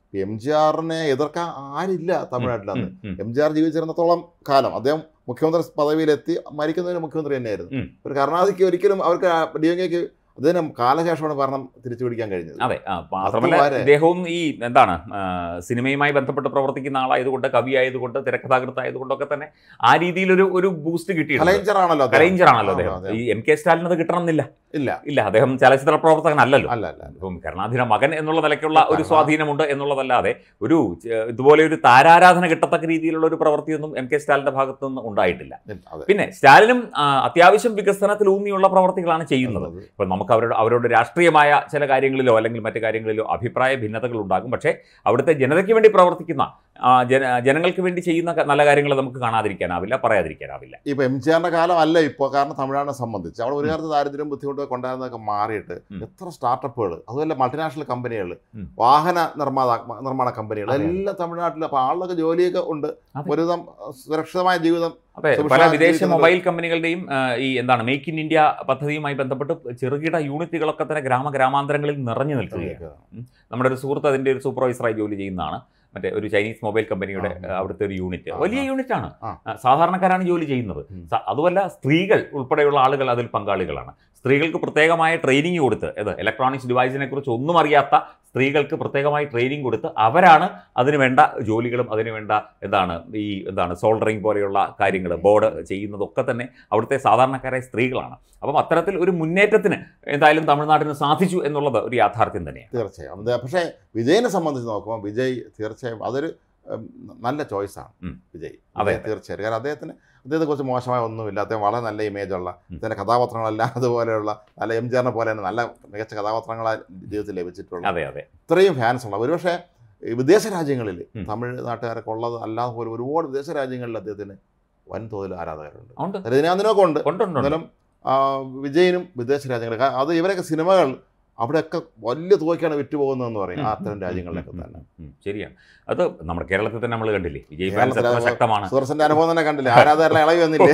എം ജി ആറിനെ എതിർക്കാൻ ആരില്ല തമിഴ്നാട്ടിൽ അന്ന് ഉം, ഉം. എം ജി ആർ ജീവിച്ചിരുന്നത്തോളം കാലം അദ്ദേഹം മുഖ്യമന്ത്രി പദവിയിലെത്തി മരിക്കുന്നതിന് മുഖ്യമന്ത്രി തന്നെയായിരുന്നു ഉം. ഒരു കരുണാനിധിക്ക് ഒരിക്കലും അവർക്ക് ഡി എം കെക്ക് അതിന് കാലശേഷമാണ് ഭരണം തിരിച്ചു പിടിക്കാൻ കഴിഞ്ഞത് അതെ ആ, മാത്രമല്ല അതുവരെ. ഇദ്ദേഹവും ഈ എന്താണ് ആ, സിനിമയുമായി ബന്ധപ്പെട്ട് പ്രവർത്തിക്കുന്ന ആളായതുകൊണ്ട് കവി ആയതുകൊണ്ട് തിരക്കഥാകൃത്തായതുകൊണ്ടൊക്കെ തന്നെ ആ രീതിയിലൊരു ഒരു ബൂസ്റ്റ് കിട്ടിയിട്ടുണ്ട് കലൈഞ്ചർ ആണല്ലോ അദ്ദേഹം. കലൈഞ്ചറാണല്ലോ ആ, അദ്ദേഹം അതെ. ഈ എം കെ സ്റ്റാലിന് അത് കിട്ടണമെന്നില്ല ഇല്ല ഇല്ല അദ്ദേഹം ചലച്ചിത്ര പ്രവർത്തകനല്ലല്ലോ അല്ല അല്ല അല്ല. ഇപ്പം കരുണാധീന മകൻ എന്നുള്ള നിലയ്ക്കുള്ള ഒരു കരുണാ- സ്വാധീനമുണ്ട് എന്നുള്ളതല്ലാതെ ഒരു ചെ- ഇതുപോലെ ഒരു താരാരാധന കിട്ടത്തക്ക രീതിയിലുള്ള ഒരു പ്രവൃത്തിയൊന്നും എം കെ സ്റ്റാലിന്റെ ഭാഗത്തു നിന്ന് ഉണ്ടായിട്ടില്ല ഇല്ല, അതെ പിന്നെ സ്റ്റാലിനും ആ, അത്യാവശ്യം വികസനത്തിൽ ഊന്നിയുള്ള പ്രവർത്തികളാണ് ചെയ്യുന്നത് അത് ഇപ്പം നമുക്ക് അവരോട് അവരോട് രാഷ്ട്രീയമായ ചില കാര്യങ്ങളിലോ അല്ലെങ്കിൽ മറ്റു കാര്യങ്ങളിലോ അഭിപ്രായ ഭിന്നതകൾ ഉണ്ടാകും പക്ഷേ അവിടുത്തെ ജനതയ്ക്ക് വേണ്ടി പ്രവർത്തിക്കുന്ന ആ, ജന ജനങ്ങൾക്ക് വേണ്ടി ചെയ്യുന്ന ക- നല്ല കാര്യങ്ങൾ നമുക്ക് കാണാതിരിക്കാനാവില്ല പറയാതിരിക്കാനാവില്ല ഇപ്പൊ എം ജി ആറിന്റെ കാലം അല്ല ഇപ്പോൾ കാരണം തമിഴ്നാടിനെ സംബന്ധിച്ച് അവിടെ ഒരു കാലത്ത് ദാരിദ്ര്യം ബുദ്ധിമുട്ടൊക്കെ കൊണ്ടായിരുന്നതൊക്കെ മാറിയിട്ട് ഉം. എത്ര സ്റ്റാർട്ടപ്പുകൾ അതുപോലെ മൾട്ടിനാഷണൽ കമ്പനികൾ ഉം. വാഹന നിർമ്മാത നിർമ്മാണ കമ്പനികൾ അതെ, അതെ. എല്ലാം തമിഴ്നാട്ടിൽ അപ്പോൾ ആളുകൾക്ക് ജോലിയൊക്കെ ഉണ്ട് അതെ. ഒരുവിധം സുരക്ഷിതമായ ജീവിതം അതെ സുഭിക്ഷ പല വിദേശ ജീവിക്കുന്നത് മൊബൈൽ കമ്പനികളുടെയും ആ, ഈ എന്താണ് മേക്ക് ഇൻ ഇന്ത്യ പദ്ധതിയുമായി ബന്ധപ്പെട്ട് ചെറുകിട യൂണിറ്റുകളൊക്കെ തന്നെ ഗ്രാമ ഗ്രാമാന്തരങ്ങളിൽ നിറഞ്ഞു നിൽക്കുകയാണ് നമ്മുടെ ഒരു സുഹൃത്ത് അതിൻ്റെ ഒരു സൂപ്പർവൈസറായി ജോലി ചെയ്യുന്നതാണ് മറ്റേ ഒരു ചൈനീസ് മൊബൈൽ കമ്പനിയുടെ ആ, ആ, അവിടുത്തെ ഒരു യൂണിറ്റ് ആ, വലിയ ആ. യൂണിറ്റ് ആണ് ആ. ആ, സാധാരണക്കാരാണ് ജോലി ചെയ്യുന്നത് ഉം. സ- അതുമല്ല സ്ത്രീകൾ ഉൾപ്പെടെയുള്ള ആളുകൾ അതിൽ പങ്കാളികളാണ് സ്ത്രീകൾക്ക് പ്രത്യേകമായ ട്രെയിനിങ് കൊടുത്ത് ഏത് ഇലക്ട്രോണിക്സ് ഡിവൈസിനെ കുറിച്ച് ഒന്നും അറിയാത്ത സ്ത്രീകൾക്ക് പ്രത്യേകമായി ട്രെയിനിങ് കൊടുത്ത് അവരാണ് അതിന് വേണ്ട ജോലികളും അതിന് വേണ്ട എന്താണ് ഈ എന്താണ് സോൾഡറിങ് പോലെയുള്ള കാര്യങ്ങൾ ബോർഡ് ചെയ്യുന്നതൊക്കെ തന്നെ അവിടുത്തെ സാധാരണക്കാരായ സ്ത്രീകളാണ് അപ്പം അത്തരത്തിൽ ഒരു മുന്നേറ്റത്തിന് എന്തായാലും തമിഴ്നാടിന് സാധിച്ചു എന്നുള്ളത് ഒരു യാഥാർത്ഥ്യം തന്നെയാണ് തീർച്ചയായും അത് പക്ഷേ വിജയിനെ സംബന്ധിച്ച് നോക്കുമ്പോൾ വിജയ് തീർച്ചയായും അതൊരു ഉം, നല്ല ചോയ്സാണ് ഉം. വിജയ് അതെ, വിജയ് തീർച്ചയായും കാരണം അദ്ദേഹത്തിന് അദ്ദേഹത്തെ കുറിച്ച് മോശമായ ഒന്നുമില്ല അദ്ദേഹം വളരെ നല്ല ഇമേജുള്ള ഉം. അദ്ദേഹത്തിൻ്റെ കഥാപാത്രങ്ങളെല്ലാം അതുപോലെയുള്ള നല്ല എം ജി ആറിനെ പോലെ തന്നെ നല്ല മികച്ച കഥാപാത്രങ്ങളാണ് ജീവിതത്തിൽ ലഭിച്ചിട്ടുള്ളത് അതെ അതെ ഇത്രയും ഫാൻസ് ഉള്ള ഒരുപക്ഷെ ഈ വിദേശ രാജ്യങ്ങളിൽ ഉം. തമിഴ് നാട്ടുകാരൊക്കെ ഉള്ളത് അല്ലാതെ പോലും ഒരുപാട് വിദേശ രാജ്യങ്ങളിൽ അദ്ദേഹത്തിന് വൻതോതിൽ ആരാധകരുണ്ട് ഉണ്ട് രജനീകാന്തിനൊക്കെ ഉണ്ട് കൊണ്ടുണ്ട് എന്നാലും ആ, വിജയനും വിദേശ രാജ്യങ്ങളിൽ കാ- അത് ഇവരൊക്കെ സിനിമകൾ അവിടെയൊക്കെ വലിയ തുകയ്ക്കാണ് വിറ്റുപോകുന്നതെന്ന് പറയും ആ അത്തരം രാജ്യങ്ങളിലൊക്കെ തന്നെ ഉം, ശരിയാണ് അത് നമ്മുടെ കേരളത്തിൽ തന്നെ നമ്മൾ കണ്ടില്ലേ വിജയ് ഫാൻസ് കേരളത്തിൽ എത്ര അത് ശക്തമാണ് സുദർശന്റെ അനുഭവം തന്നെ കണ്ടില്ലേ ആരാധകരുടെ ഇളകി വന്നില്ലേ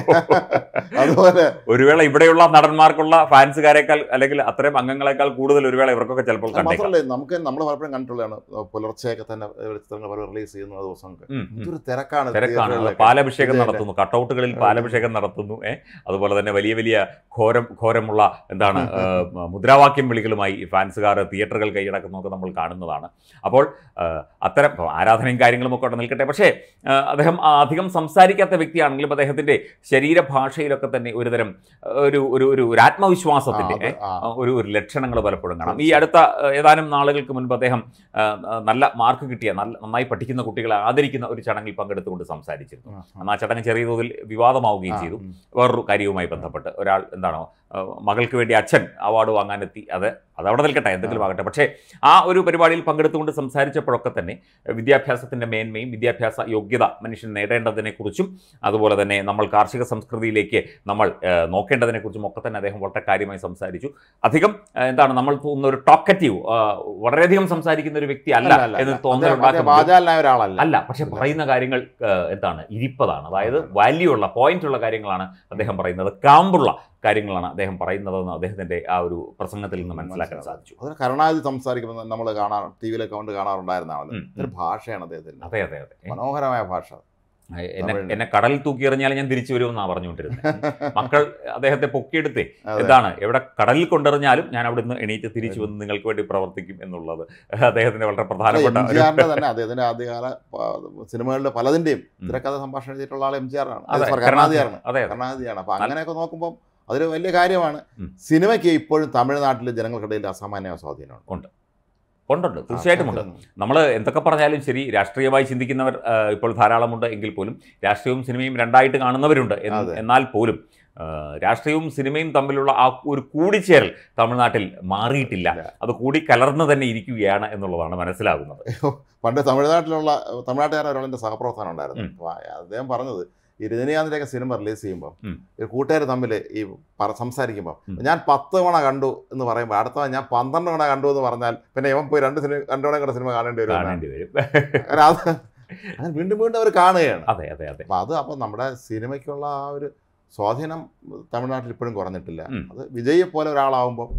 അതുപോലെ ഒരു വേള ഇവിടെയുള്ള നടന്മാർക്കുള്ള ഫാൻസുകാരെക്കാൾ അല്ലെങ്കിൽ അത്രയും അംഗങ്ങളെക്കാൾ കൂടുതൽ ഒരു വേള ഇവർക്കൊക്കെ ചിലപ്പോൾ കണ്ടേക്കാം മാത്രമല്ല നമുക്ക് നമ്മൾ പലപ്പോഴും കണ്ടിട്ടുള്ളതാണ് പുലർച്ചെയൊക്കെ തന്നെ ചിത്രങ്ങൾ പല റിലീസ് ചെയ്യുന്ന ദിവസമൊക്കെ ഉം, ഉം. ഇതൊരു തിരക്കാണ് തിരക്കാണ് അത് തിയേറ്ററുകളിലൊക്കെ. പാലഭിഷേകം വിജയന്റെ. നടത്തുന്നു കട്ടൗട്ടുകളിൽ പാലഭിഷേകം നടത്തുന്നു ഏ അതുപോലെ തന്നെ വലിയ വലിയ ഘോരം ഘോരമുള്ള എന്താണ് ആ, മുദ്രാവാക്യം വിളികളുമായി ഈ ഫാൻസുകാർ തിയേറ്ററുകൾ കൈയടക്കുന്നതൊക്കെ നമ്മൾ കാണുന്നതാണ് അപ്പോൾ ആ, അത്തരം ഇപ്പോൾ ആരാധനയും കാര്യങ്ങളും ഒക്കെ അവിടെ നിൽക്കട്ടെ പക്ഷേ ആ, അദ്ദേഹം ആ, അധികം സംസാരിക്കാത്ത വ്യക്തിയാണെങ്കിലും അദ്ദേഹത്തിൻ്റെ ശരീരഭാഷയിലൊക്കെ തന്നെ ഒരുതരം ആ, ഒരു ഒരു ഒരു ഒരു ആ, ആത്മവിശ്വാസത്തിൻ്റെ അത് ആ. ആ, ഒരു ഒരു ലക്ഷണങ്ങൾ പലപ്പോഴും കാണാം ഈ അടുത്ത ആ, ഏതാനും നാളുകൾക്ക് മുൻപ് അദ്ദേഹം ആ, ആ, നല്ല മാർക്ക് കിട്ടിയ നല്ല നന്നായി പഠിക്കുന്ന കുട്ടികളെ ആദരിക്കുന്ന ഒരു ചടങ്ങിൽ പങ്കെടുത്തുകൊണ്ട് സംസാരിച്ചിരുന്നു ആ, അന്ന് ആ ചടങ്ങ് ചെറിയ തോതിൽ വിവാദമാവുകയും ആ, ചെയ്തു ഉം. വേറൊരു കാര്യവുമായി ബന്ധപ്പെട്ട് ഒരാൾ എന്താണോ ആ, മകൾക്ക് വേണ്ടി അച്ഛൻ അവാർഡ് വാങ്ങാനെത്തി അത് അതവിടെ നിൽക്കട്ടെ എന്തെങ്കിലും ആകട്ടെ പക്ഷേ ആ ഒരു പരിപാടിയിൽ പങ്കെടുത്തുകൊണ്ട് സംസാരിച്ചപ്പോഴൊക്കെ തന്നെ വിദ്യാഭ്യാസത്തിൻ്റെ മേന്മയും വിദ്യാഭ്യാസ യോഗ്യത മനുഷ്യൻ നേടേണ്ടതിനെക്കുറിച്ചും അതുപോലെ തന്നെ നമ്മൾ കാർഷിക സംസ്കൃതിയിലേക്ക് നമ്മൾ ആ, നോക്കേണ്ടതിനെക്കുറിച്ചും ഒക്കെ തന്നെ അദ്ദേഹം വളരെ കാര്യമായി സംസാരിച്ചു അധികം ആ, എന്താണ് നമ്മൾ തോന്നുന്ന ഒരു ടോക്കറ്റീവ് വളരെയധികം സംസാരിക്കുന്ന ഒരു വ്യക്തി അല്ല അല്ല, അല്ല, എന്ന് അല്ല. അദ്ദേഹം- അദ്ദേഹം തോന്നലുണ്ടാക്കുമ്പോൾ വാചാലനായ ഒരാളല്ല അല്ല പക്ഷെ പറയുന്ന കാര്യങ്ങൾ ആ, എന്താണ് ഇരിപ്പതാണ് അതായത് വാല്യൂ ഉള്ള പോയിന്റ് ഉള്ള കാര്യങ്ങളാണ് അദ്ദേഹം പറയുന്നത് കാമ്പുള്ള കാര്യങ്ങളാണ് അദ്ദേഹം പറയുന്നതെന്ന് അദ്ദേഹത്തിന്റെ ആ ഒരു പ്രസംഗത്തിൽ നിന്ന് മനസ്സിലാക്കാൻ സാധിച്ചു അതിന് കരുണാനിധി സംസാരിക്കുമ്പോൾ നമ്മൾ കാണാൻ ടി വിയിലൊക്കെ കൊണ്ട് കാണാറുണ്ടായിരുന്നാണല്ലോ ഉം, ഇതൊരു ഭാഷയാണ് അദ്ദേഹത്തിന് അതെ അതെ അതെ മനോഹരമായ ഭാഷ എന്നെ തമിഴിൽ. എന്നെ കടലിൽ തൂക്കി എറിഞ്ഞാൽ ഞാൻ തിരിച്ചു വരുമെന്നാണ് പറഞ്ഞുകൊണ്ടിരുന്നത് മക്കൾ അദ്ദേഹത്തെ പൊക്കിയെടുത്തേ അതെ. എന്താണ് എവിടെ കടലിൽ കൊണ്ടെറിഞ്ഞാലും ഞാൻ അവിടെ നിന്ന് എണീറ്റ് തിരിച്ചു വന്ന് നിങ്ങൾക്ക് വേണ്ടി പ്രവർത്തിക്കും എന്നുള്ളത് അദ്ദേഹത്തിന്റെ വളരെ പ്രധാനപ്പെട്ട എം ജി ഒരു ആറിന്റെ തന്നെ അദ്ദേഹത്തിന്റെ ആദ്യകാല പ- സിനിമകളിലെ പലതിന്റെയും ഉം. തിരക്കഥ സംഭാഷണം ചെയ്തിട്ടുള്ള ആൾ എം ജി ആറാണ് അതെ, കരുണാനിധിയാണ് അതെ അതെ കരുണാനിധിയാണ് അപ്പൊ അങ്ങനെയൊക്കെ നോക്കുമ്പോൾ അതൊരു വലിയ കാര്യമാണ് ഉം. സിനിമയ്ക്ക് ഇപ്പോഴും തമിഴ്നാട്ടിലെ ജനങ്ങൾക്കിടയിൽ അസാമാന്യ സ്വാധീനമുണ്ട് ഉണ്ടുണ്ട് തീർച്ചയായിട്ടും ഉണ്ട് നമ്മൾ എന്തൊക്കെ പറഞ്ഞാലും ശരി രാഷ്ട്രീയമായി ചിന്തിക്കുന്നവർ ആ, ഇപ്പോൾ ധാരാളമുണ്ട് എങ്കിൽ പോലും രാഷ്ട്രീയവും സിനിമയും രണ്ടായിട്ട് കാണുന്നവരുണ്ട് എന്ന് അതെ. എന്നാൽ പോലും ആ, രാഷ്ട്രീയവും സിനിമയും തമ്മിലുള്ള ആ ഒരു കൂടിച്ചേരൽ തമിഴ്നാട്ടിൽ മാറിയിട്ടില്ല ഇല്ല. അത് കൂടി കലർന്ന് തന്നെ ഇരിക്കുകയാണ് എന്നുള്ളതാണ് മനസ്സിലാകുന്നത് പണ്ട് തമിഴ്നാട്ടിലുള്ള തമിഴ്നാട്ടുകാരൻ ഒരാളിന്റെ സഹപ്രവർത്തനം ഉണ്ടായിരുന്നു ഉം. അപ്പൊ അദ്ദേഹം പറഞ്ഞത് ഈ രജനീകാന്തിന്റെയൊക്കെ സിനിമ റിലീസ് ചെയ്യുമ്പോൾ ഉം. ഈ കൂട്ടുകാർ തമ്മിൽ ഈ പറ- സംസാരിക്കുമ്പോൾ ഉം. ഞാൻ പത്ത് തവണ കണ്ടു എന്ന് പറയുമ്പോൾ അടുത്ത തവണ ഞാൻ പന്ത്രണ്ട് തവണ കണ്ടു എന്ന് പറഞ്ഞാൽ പിന്നെ ഇവൻ പോയി രണ്ട് സിനിമ രണ്ടു തവണ കൂടെ സിനിമ കാണേണ്ടി വരും എന്നാണ്. കാണേണ്ടി വരും കാരണം അത് അത് വീണ്ടും വീണ്ടും അവർ കാണുകയാണ് അതെ അതെ അതെ അപ്പം അത് അപ്പം നമ്മുടെ സിനിമയ്ക്കുള്ള ആ ഒരു സ്വാധീനം തമിഴ്നാട്ടിൽ ഇപ്പോഴും കുറഞ്ഞിട്ടില്ല ഉം. അത് വിജയെ പോലെ ഒരാളാവുമ്പോൾ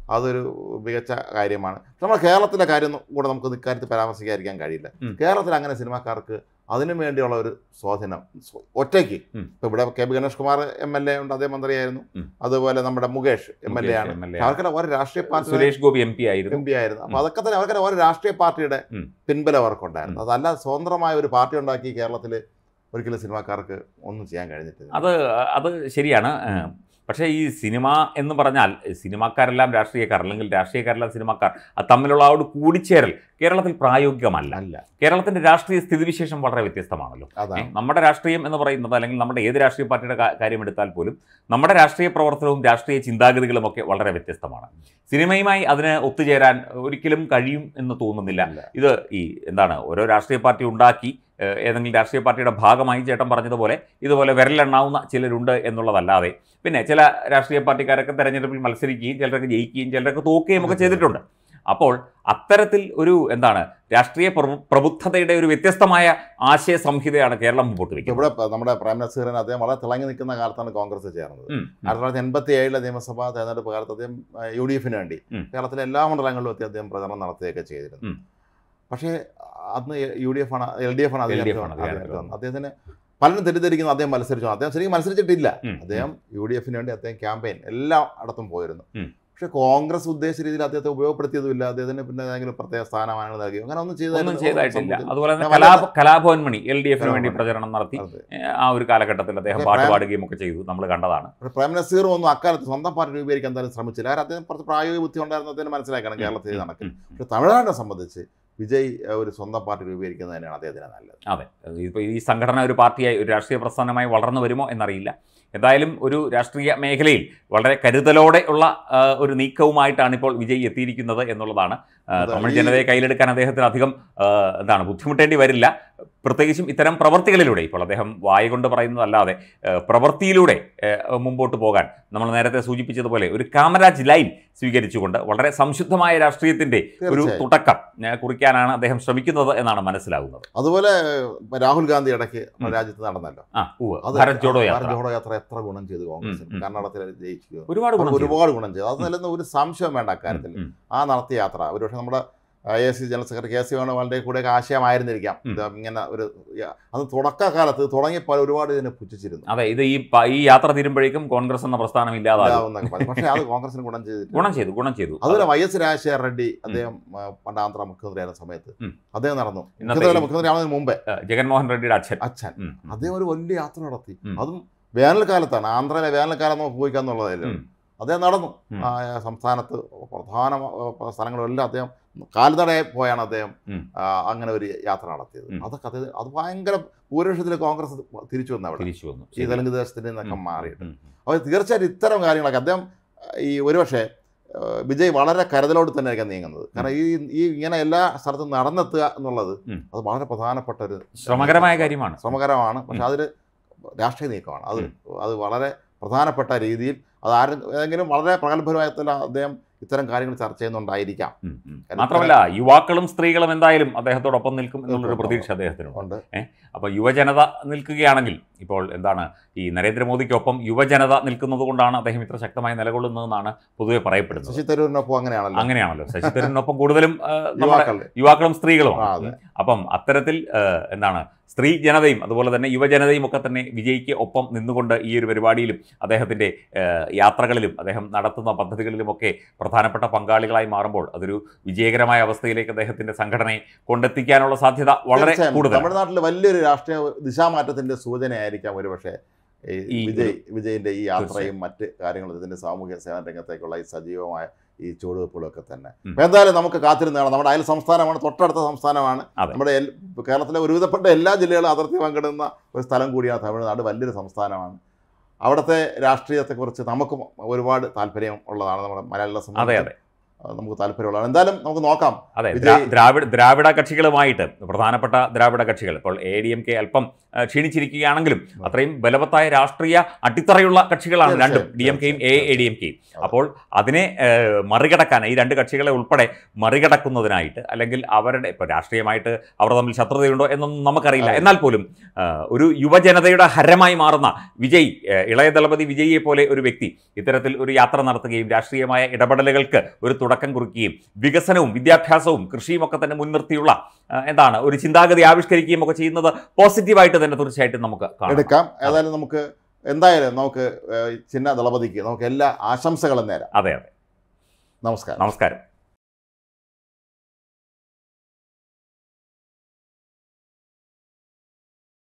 അതൊരു മികച്ച കാര്യമാണ് നമ്മുടെ കേരളത്തിലെ കാര്യം കൂടെ നമുക്ക് ഇക്കാര്യത്തിൽ പരാമർശിക്കാതിരിക്കാൻ കഴിയില്ല ഉം. കേരളത്തിൽ അങ്ങനെ സിനിമാക്കാർക്ക് അതിനു വേണ്ടിയുള്ള ഒരു സ്വാധീനം സ്വ- ഒറ്റയ്ക്ക് ഉം. ഇപ്പൊ ഇവിടെ K P Ganesh Kumar M L A ഉണ്ട് അതേ മന്ത്രിയായിരുന്നു ഉം. അതുപോലെ നമ്മുടെ മുകേഷ് എം എൽ എ ആണ് MLA. അവർക്കെല്ലാം ഓരോ രാഷ്ട്രീയ party Suresh Gopi M P ആയിരുന്നു എം പി ആയിരുന്നു അപ്പൊ അതൊക്കെ തന്നെ അവർക്ക് ഓരോ രാഷ്ട്രീയ പാർട്ടിയുടെ ഉം. പിൻബലം അവർക്കുണ്ടായിരുന്നു അതല്ല സ്വതന്ത്രമായ ഒരു പാർട്ടി ഉണ്ടാക്കി കേരളത്തിൽ ഒരിക്കലും സിനിമാക്കാർക്ക് ഒന്നും ചെയ്യാൻ കഴിഞ്ഞിട്ടില്ല അത് അത് ശരിയാണ് ഏഹ് പക്ഷേ ഈ സിനിമ എന്ന് പറഞ്ഞാൽ സിനിമാക്കാരെല്ലാം രാഷ്ട്രീയക്കാർ അല്ലെങ്കിൽ രാഷ്ട്രീയക്കാരെല്ലാം സിനിമാക്കാർ അത് തമ്മിലുള്ള ആ ഒരു കൂടിച്ചേരൽ കേരളത്തിൽ പ്രായോഗികമല്ല അല്ല കേരളത്തിന്റെ രാഷ്ട്രീയ സ്ഥിതിവിശേഷം വളരെ വ്യത്യസ്തമാണല്ലോ ഏ, അതാണ് നമ്മുടെ രാഷ്ട്രീയം എന്ന് പറയുന്നത് അല്ലെങ്കിൽ നമ്മുടെ ഏത് രാഷ്ട്രീയ പാർട്ടിയുടെ കാ- കാര്യം എടുത്താൽ പോലും നമ്മുടെ രാഷ്ട്രീയ പ്രവർത്തനവും രാഷ്ട്രീയ ചിന്താഗതികളും ഒക്കെ വളരെ വ്യത്യസ്തമാണ് സിനിമയുമായി അതിന് ഒത്തുചേരാൻ ഒരിക്കലും കഴിയും എന്ന് തോന്നുന്നില്ല ഇല്ല. ഇത് ഈ എന്താണ് ഓരോ രാഷ്ട്രീയ പാർട്ടി ഉണ്ടാക്കി ഏഹ്, ഏതെങ്കിലും രാഷ്ട്രീയ പാർട്ടിയുടെ ഭാഗമായി ചേട്ടൻ പറഞ്ഞതുപോലെ ഇതുപോലെ വിരലെണ്ണാവുന്ന ചിലരുണ്ട് എന്നുള്ളതല്ലാതെ പിന്നെ ചില രാഷ്ട്രീയ പാർട്ടിക്കാരൊക്കെ തെരഞ്ഞെടുപ്പിൽ മത്സരിക്കുകയും ചിലരൊക്കെ ജയിക്കുകയും ചിലരൊക്കെ തോക്കുകയും ഒക്കെ ചെയ്തിട്ടുണ്ട് അപ്പോൾ അത്തരത്തിൽ ഒരു എന്താണ് രാഷ്ട്രീയ പ്രബു- പ്രബുദ്ധതയുടെ ഒരു വ്യത്യസ്തമായ ആശയ സംഹിതയാണ് കേരളം മുമ്പോട്ട് ഇപ്പൊ വയ്ക്കുന്നത് ഇവിടെ പ- നമ്മുടെ പ്രേം നസീറിന് അദ്ദേഹം വളരെ തിളങ്ങി നിൽക്കുന്ന കാലത്താണ് കോൺഗ്രസ് ചേർന്നത് ഉം, ഉം. ആയിരത്തി തൊള്ളായിരത്തി എൺപത്തി ഏഴിലെ നിയമസഭാ തെരഞ്ഞെടുപ്പ് കാലത്ത് അദ്ദേഹം യു ഡി എഫിന് വേണ്ടി ഉം. കേരളത്തിലെ എല്ലാ മണ്ഡലങ്ങളിലും എത്തി അദ്ദേഹം പ്രചരണം നടത്തുകയൊക്കെ ചെയ്തിരുന്നു ഉം. പക്ഷേ അന്ന് യു ഡി എഫ് ആണ് എൽ ഡി എഫ് ആണ് LDF ആണ് അധികാരത്തിൽ അധികാരത്തിൽ വന്നത്. അദ്ദേഹത്തിന് പലരും തെറ്റിദ്ധരിക്കുന്നു അദ്ദേഹം മത്സരിച്ചു അദ്ദേഹം ശരിക്കും മത്സരിച്ചിട്ടില്ല ഉം, അദ്ദേഹം യു ഡി എഫിന് വേണ്ടി അദ്ദേഹം ക്യാമ്പയിൻ എല്ലാ ഇടത്തും പോയിരുന്നു ഉം. പക്ഷെ കോൺഗ്രസ് ഉദ്ദേശിച്ച രീതിയിൽ അദ്ദേഹത്തെ ഉപയോഗപ്പെടുത്തിയതുമില്ല അദ്ദേഹത്തിന് പിന്നെ ഏതെങ്കിലും പ്രത്യേക സ്ഥാനമാനങ്ങൾ നൽകി അങ്ങനെ ഒന്നും ഒന്നും ചെയ്തായിരുന്നു ചെയ്തായിട്ടില്ല അതുപോലെ തന്നെ ഞാൻ കലാ കലാഭവൻ മണി എൽ ഡി എഫിന് വേണ്ടി കലാഭവൻ. പ്രചരണം നടത്തി അതെ. ഏഹ്, ആ ഒരു കാലഘട്ടത്തിൽ അദ്ദേഹം പക്ഷേ പാട്ട് പ്രേം- പാടുകയും ഒക്കെ ചെയ്തു നമ്മൾ കണ്ടതാണ് പക്ഷേ പ്രേം നസീർ ഒന്നും അക്കാലത്ത് സ്വന്തം പാർട്ടി രൂപീകരിക്കാൻ എന്തായാലും ശ്രമിച്ചില്ല കാരണം അദ്ദേഹം കുറച്ച് പ്രായോഗിക ബുദ്ധി ഉണ്ടായിരുന്നു അദ്ദേഹം മനസ്സിലാക്കണം കേരളത്തിൽ ഇത് നടക്കും ഉം, ഉം. പക്ഷെ തമിഴ്നാടിനെ സംബന്ധിച്ച് വിജയ് ഏഹ്, ഒരു സ്വന്തം പാർട്ടി രൂപീകരിക്കുന്നത് തന്നെയാണ് അദ്ദേഹത്തിന് നല്ലത് അതെ ഇപ്പോൾ ഈ സംഘടന ഒരു പാർട്ടിയായി ഒരു രാഷ്ട്രീയ പ്രസ്ഥാനമായി വളർന്നു വരുമോ എന്നറിയില്ല എന്തായാലും ഒരു രാഷ്ട്രീയ മേഖലയിൽ വളരെ കരുതലോടെ ഉള്ള ആ, ഒരു നീക്കവുമായിട്ടാണ് ഇപ്പോൾ വിജയ് എത്തിയിരിക്കുന്നത് എന്നുള്ളതാണ് ആ, അതെ, തമിഴ് ഈ- ജനതയെ കയ്യിലെടുക്കാൻ അദ്ദേഹത്തിന് അധികം ആ, എന്താണ് ബുദ്ധിമുട്ടേണ്ടി വരില്ല പ്രത്യേകിച്ചും ഇത്തരം പ്രവർത്തികളിലൂടെ ഇപ്പോൾ അദ്ദേഹം വായ കൊണ്ട് പറയുന്നതല്ലാതെ ആ, പ്രവൃത്തിയിലൂടെ ആ, മുമ്പോട്ട് പോകാൻ നമ്മൾ നേരത്തെ സൂചിപ്പിച്ചതുപോലെ ഒരു കാമരാജ് ലൈൻ സ്വീകരിച്ചുകൊണ്ട് വളരെ സംശുദ്ധമായ രാഷ്ട്രീയത്തിൻ്റെ ഒരു തീർച്ചയായും തുടക്കം ആ, കുറിക്കാനാണ് അദ്ദേഹം ശ്രമിക്കുന്നത് എന്നാണ് മനസ്സിലാകുന്നത് അതുപോലെ ഏഹ്, രാഹുൽ ഗാന്ധി ഇടയ്ക്ക് നമ്മുടെ ഉം. രാജ്യത്ത് നടന്നല്ലോ ആ ഉവ്വ്. അത് ഭാരത് ജോഡോ ഭാരത് യാത്ര ജോഡോ യാത്ര എത്ര ഗുണം ചെയ്തു കോൺഗ്രസിന് ഉം, ഉം. കർണാടകത്തിൽ ജയിച്ചു ഒരുപാട് ഗുണം ചെയ്തു. ഒരുപാട് ഗുണം ചെയ്തു അത് നിലനിന്ന് ഒരു സംശയം വേണ്ട അക്കാര്യത്തിൽ ഉം, ഉം. ആ നടത്തിയ യാത്ര ഒരുപക്ഷെ നമ്മുടെ A C general secretary K C വേണുവാളുടെ കൂടെയൊക്കെ ആശയമായിരുന്നിരിക്കാം ഉം. ഇത് ഇങ്ങനെ ഒരു യ- അത് തുടക്കകാലത്ത് തുടങ്ങിയപ്പോൾ ഒരുപാട് ഇതിനെ പുച്ഛിച്ചിരുന്നു അതെ ഇത് ഈ പ- ഈ യാത്ര തീരുമ്പോഴേക്കും കോൺഗ്രസ് എന്ന പ്രസ്ഥാനം ഇല്ലാതാകും ഇല്ലാവുന്നൊക്കെ പറഞ്ഞു. പക്ഷേ അത് കോൺഗ്രസിന് ഗുണം ചെയ്തിട്ടുണ്ട് ഗുണം ചെയ്തു ഗുണം ചെയ്തു അതുപോലെ വൈ എസ് രാജശേഖര റെഡ്ഡി അദ്ദേഹം ആ, പണ്ട് ആന്ധ്ര മുഖ്യമന്ത്രിയായിരുന്ന സമയത്ത് ഉം. അദ്ദേഹം നടന്നു ഇന്നത്തെ മുഖ്യമന്ത്രി ഈ- മുഖ്യമന്ത്രി ആവുന്നതിന് മുമ്പേ ഏഹ് ജഗൻമോഹൻ റെഡ്ഡിയുടെ അച്ഛൻ അച്ഛൻ ഉം, ഉം. അദ്ദേഹം ഒരു വലിയ യാത്ര നടത്തി ഉം. അതും വേനൽക്കാലത്താണ് ആന്ധ്രയിലെ വേനൽക്കാലം നമുക്ക് പോയിക്കാന്നുള്ളതല്ല ഉം. അദ്ദേഹം നടന്നു ഉം. ആ സംസ്ഥാനത്ത് പ്രധാന ആ, സ്ഥലങ്ങളിലെല്ലാം അദ്ദേഹം കാൽനടയെ പോയാണ് അദ്ദേഹം ഉം. ആ, അങ്ങനെ ഒരു യാത്ര നടത്തിയത് ഉം. അതൊക്കെ അത് അത് ഭയങ്കര ഭൂരിപക്ഷത്തിൽ കോൺഗ്രസ് തിരിച്ചു വന്നു അവിടെ തിരിച്ചു വന്നു ഈ തെലുങ്ക് ദേശത്തിൽ നിന്നൊക്കെ ഉം, മാറിയിട്ട് ഉം, ഉം. അപ്പോൾ തീർച്ചയായിട്ടും ഇത്തരം കാര്യങ്ങളൊക്കെ അദ്ദേഹം ഈ ഒരുപക്ഷെ ആ, വിജയ് വളരെ കരുതലോട് തന്നെ ആയിരിക്കാം നീങ്ങുന്നത് കാരണം ഈ ഈ ഇങ്ങനെ എല്ലാ സ്ഥലത്തും നടന്നെത്തുക എന്നുള്ളത് ഉം. അത് വളരെ പ്രധാനപ്പെട്ട ഒരു ശ്രമകരമായ കാര്യമാണ് ശ്രമകരമാണ് പക്ഷെ അതൊരു രാഷ്ട്രീയ നീക്കമാണ് അത് അത് വളരെ പ്രധാനപ്പെട്ട രീതിയിൽ അത് ആരും ഏതെങ്കിലും വളരെ പ്രഗത്ഭരമായത്തിൽ അദ്ദേഹം ഇത്തരം കാര്യങ്ങൾ ചർച്ച ചെയ്യുന്നുണ്ടായിരിക്കാം ഉം, ഉം. മാത്രമല്ല യുവാക്കളും സ്ത്രീകളും എന്തായാലും അദ്ദേഹത്തോടൊപ്പം നിൽക്കും എന്നുള്ളൊരു നിൽക്കും. പ്രതീക്ഷ അദ്ദേഹത്തിനുണ്ട് ഉണ്ട് അപ്പോൾ യുവജനത നിൽക്കുകയാണെങ്കിൽ ഇപ്പോൾ എന്താണ് ഈ നരേന്ദ്രമോദിക്കൊപ്പം യുവജനത നിൽക്കുന്നത് കൊണ്ടാണ് അദ്ദേഹം ഇത്ര ശക്തമായി നിലകൊള്ളുന്നതെന്നാണ് പൊതുവെ പറയപ്പെടുന്നത് ശശി തരൂരിനൊപ്പം അങ്ങനെയാണല്ലോ അങ്ങനെയാണല്ലോ ശശി തരൂരിനൊപ്പം കൂടുതലും ആ, നമ്മുടെ യുവാക്കളുടെ യുവാക്കളും ആ, സ്ത്രീകളുമാണ് അതെ. അപ്പം അത്തരത്തിൽ ആ, എന്താണ് സ്ത്രീ ജനതയും അതുപോലെ തന്നെ യുവജനതയും ഒക്കെ തന്നെ വിജയ്ക്ക് ഒപ്പം നിന്നുകൊണ്ട് ഈ ഒരു പരിപാടിയിലും അദ്ദേഹത്തിൻ്റെ ആ, യാത്രകളിലും അദ്ദേഹം നടത്തുന്ന പദ്ധതികളിലുമൊക്കെ പ്രധാനപ്പെട്ട പങ്കാളികളായി മാറുമ്പോൾ അതൊരു വിജയകരമായ അവസ്ഥയിലേക്ക് അദ്ദേഹത്തിൻ്റെ സംഘടനയെ കൊണ്ടെത്തിക്കാനുള്ള സാധ്യത വളരെ തീർച്ചയായും കൂടുതലാണ് തമിഴ്നാട്ടിൽ വലിയൊരു രാഷ്ട്രീയ ദിശാമാറ്റത്തിന്റെ സൂചനയായിരിക്കാം ഒരുപക്ഷെ ഈ ഈ വിജയ് വിജയിന്റെ ഈ യാത്രയും മറ്റ് കാര്യങ്ങളും ഇതിന്റെ സാമൂഹ്യ സേവന രംഗത്തേക്കുള്ള ഈ സജീവമായ ഈ ചുവടുവെപ്പുകളൊക്കെ തന്നെ ഉം. അപ്പൊ എന്തായാലും നമുക്ക് കാത്തിരുന്നാണ് നമ്മുടെ അയൽ സംസ്ഥാനമാണ് തൊട്ടടുത്ത സംസ്ഥാനമാണ് അതെ. നമ്മുടെ എൽ- കേരളത്തിലെ ഒരുവിധപ്പെട്ട എല്ലാ ജില്ലകളും അതിർത്തി പങ്കിടുന്ന ഒരു സ്ഥലം കൂടിയാണ് തമിഴ്നാട് വലിയൊരു സംസ്ഥാനമാണ് അവിടുത്തെ രാഷ്ട്രീയത്തെക്കുറിച്ച് നമുക്കും ഒരുപാട് താല്പര്യം ഉള്ളതാണ് നമ്മുടെ മലയാളികളെ അതെ സംബന്ധിച്ച് അതെ ആ, നമുക്ക് താല്പര്യമുള്ളതാണ് എന്തായാലും നമുക്ക് നോക്കാം അതെ വിജയ്- ദ്രാ- ദ്രാവിഡ ദ്രാവിഡ കക്ഷികളുമായിട്ട് പ്രധാനപ്പെട്ട ദ്രാവിഡ കക്ഷികൾ ഇപ്പോൾ എ ഡി എം കെ അല്പം ആ, ക്ഷീണിച്ചിരിക്കുകയാണെങ്കിലും അത്രയും ബലവത്തായ രാഷ്ട്രീയ അടിത്തറയുള്ള കക്ഷികളാണ് രണ്ടും തീർച്ചയായും, ഡി എം കെയും എ തീർച്ചയായും. എ ഡി എം കെയും അതെ. അപ്പോൾ അതിനെ ആ, മറികടക്കാൻ ഈ രണ്ട് കക്ഷികളെ ഉൾപ്പെടെ മറികടക്കുന്നതിനായിട്ട് അല്ലെങ്കിൽ അവരുടെ ഇപ്പോൾ രാഷ്ട്രീയമായിട്ട് അവർ തമ്മിൽ ശത്രുതയുണ്ടോ എന്നൊന്നും നമുക്കറിയില്ല അതെ. എന്നാൽ പോലും ആ, ഒരു യുവജനതയുടെ ഹരമായി മാറുന്ന വിജയ് ആ, ഇളയ ദളപതി വിജയിയെ പോലെ ഒരു വ്യക്തി ഇത്തരത്തിൽ ഒരു യാത്ര നടത്തുകയും രാഷ്ട്രീയമായ ഇടപെടലുകൾക്ക് ഒരു തുടക്കം കുറിക്കുകയും വികസനവും വിദ്യാഭ്യാസവും കൃഷിയും ഒക്കെ തന്നെ മുൻനിർത്തിയുള്ള ആ, എന്താണ് ഒരു ചിന്താഗതി ആവിഷ്കരിക്കുകയും ഒക്കെ ചെയ്യുന്നത് പോസിറ്റീവായിട്ട് തന്നെ തീർച്ചയായിട്ടും നമുക്ക് കാണാം എടുക്കാം ഏതായാലും നമുക്ക് എന്തായാലും നമുക്ക് ഏഹ്, ചിന്ന ദളപതിക്ക് നമുക്ക് എല്ലാ ആശംസകളും നേരാം അതെ അതെ നമസ്കാരം നമസ്കാരം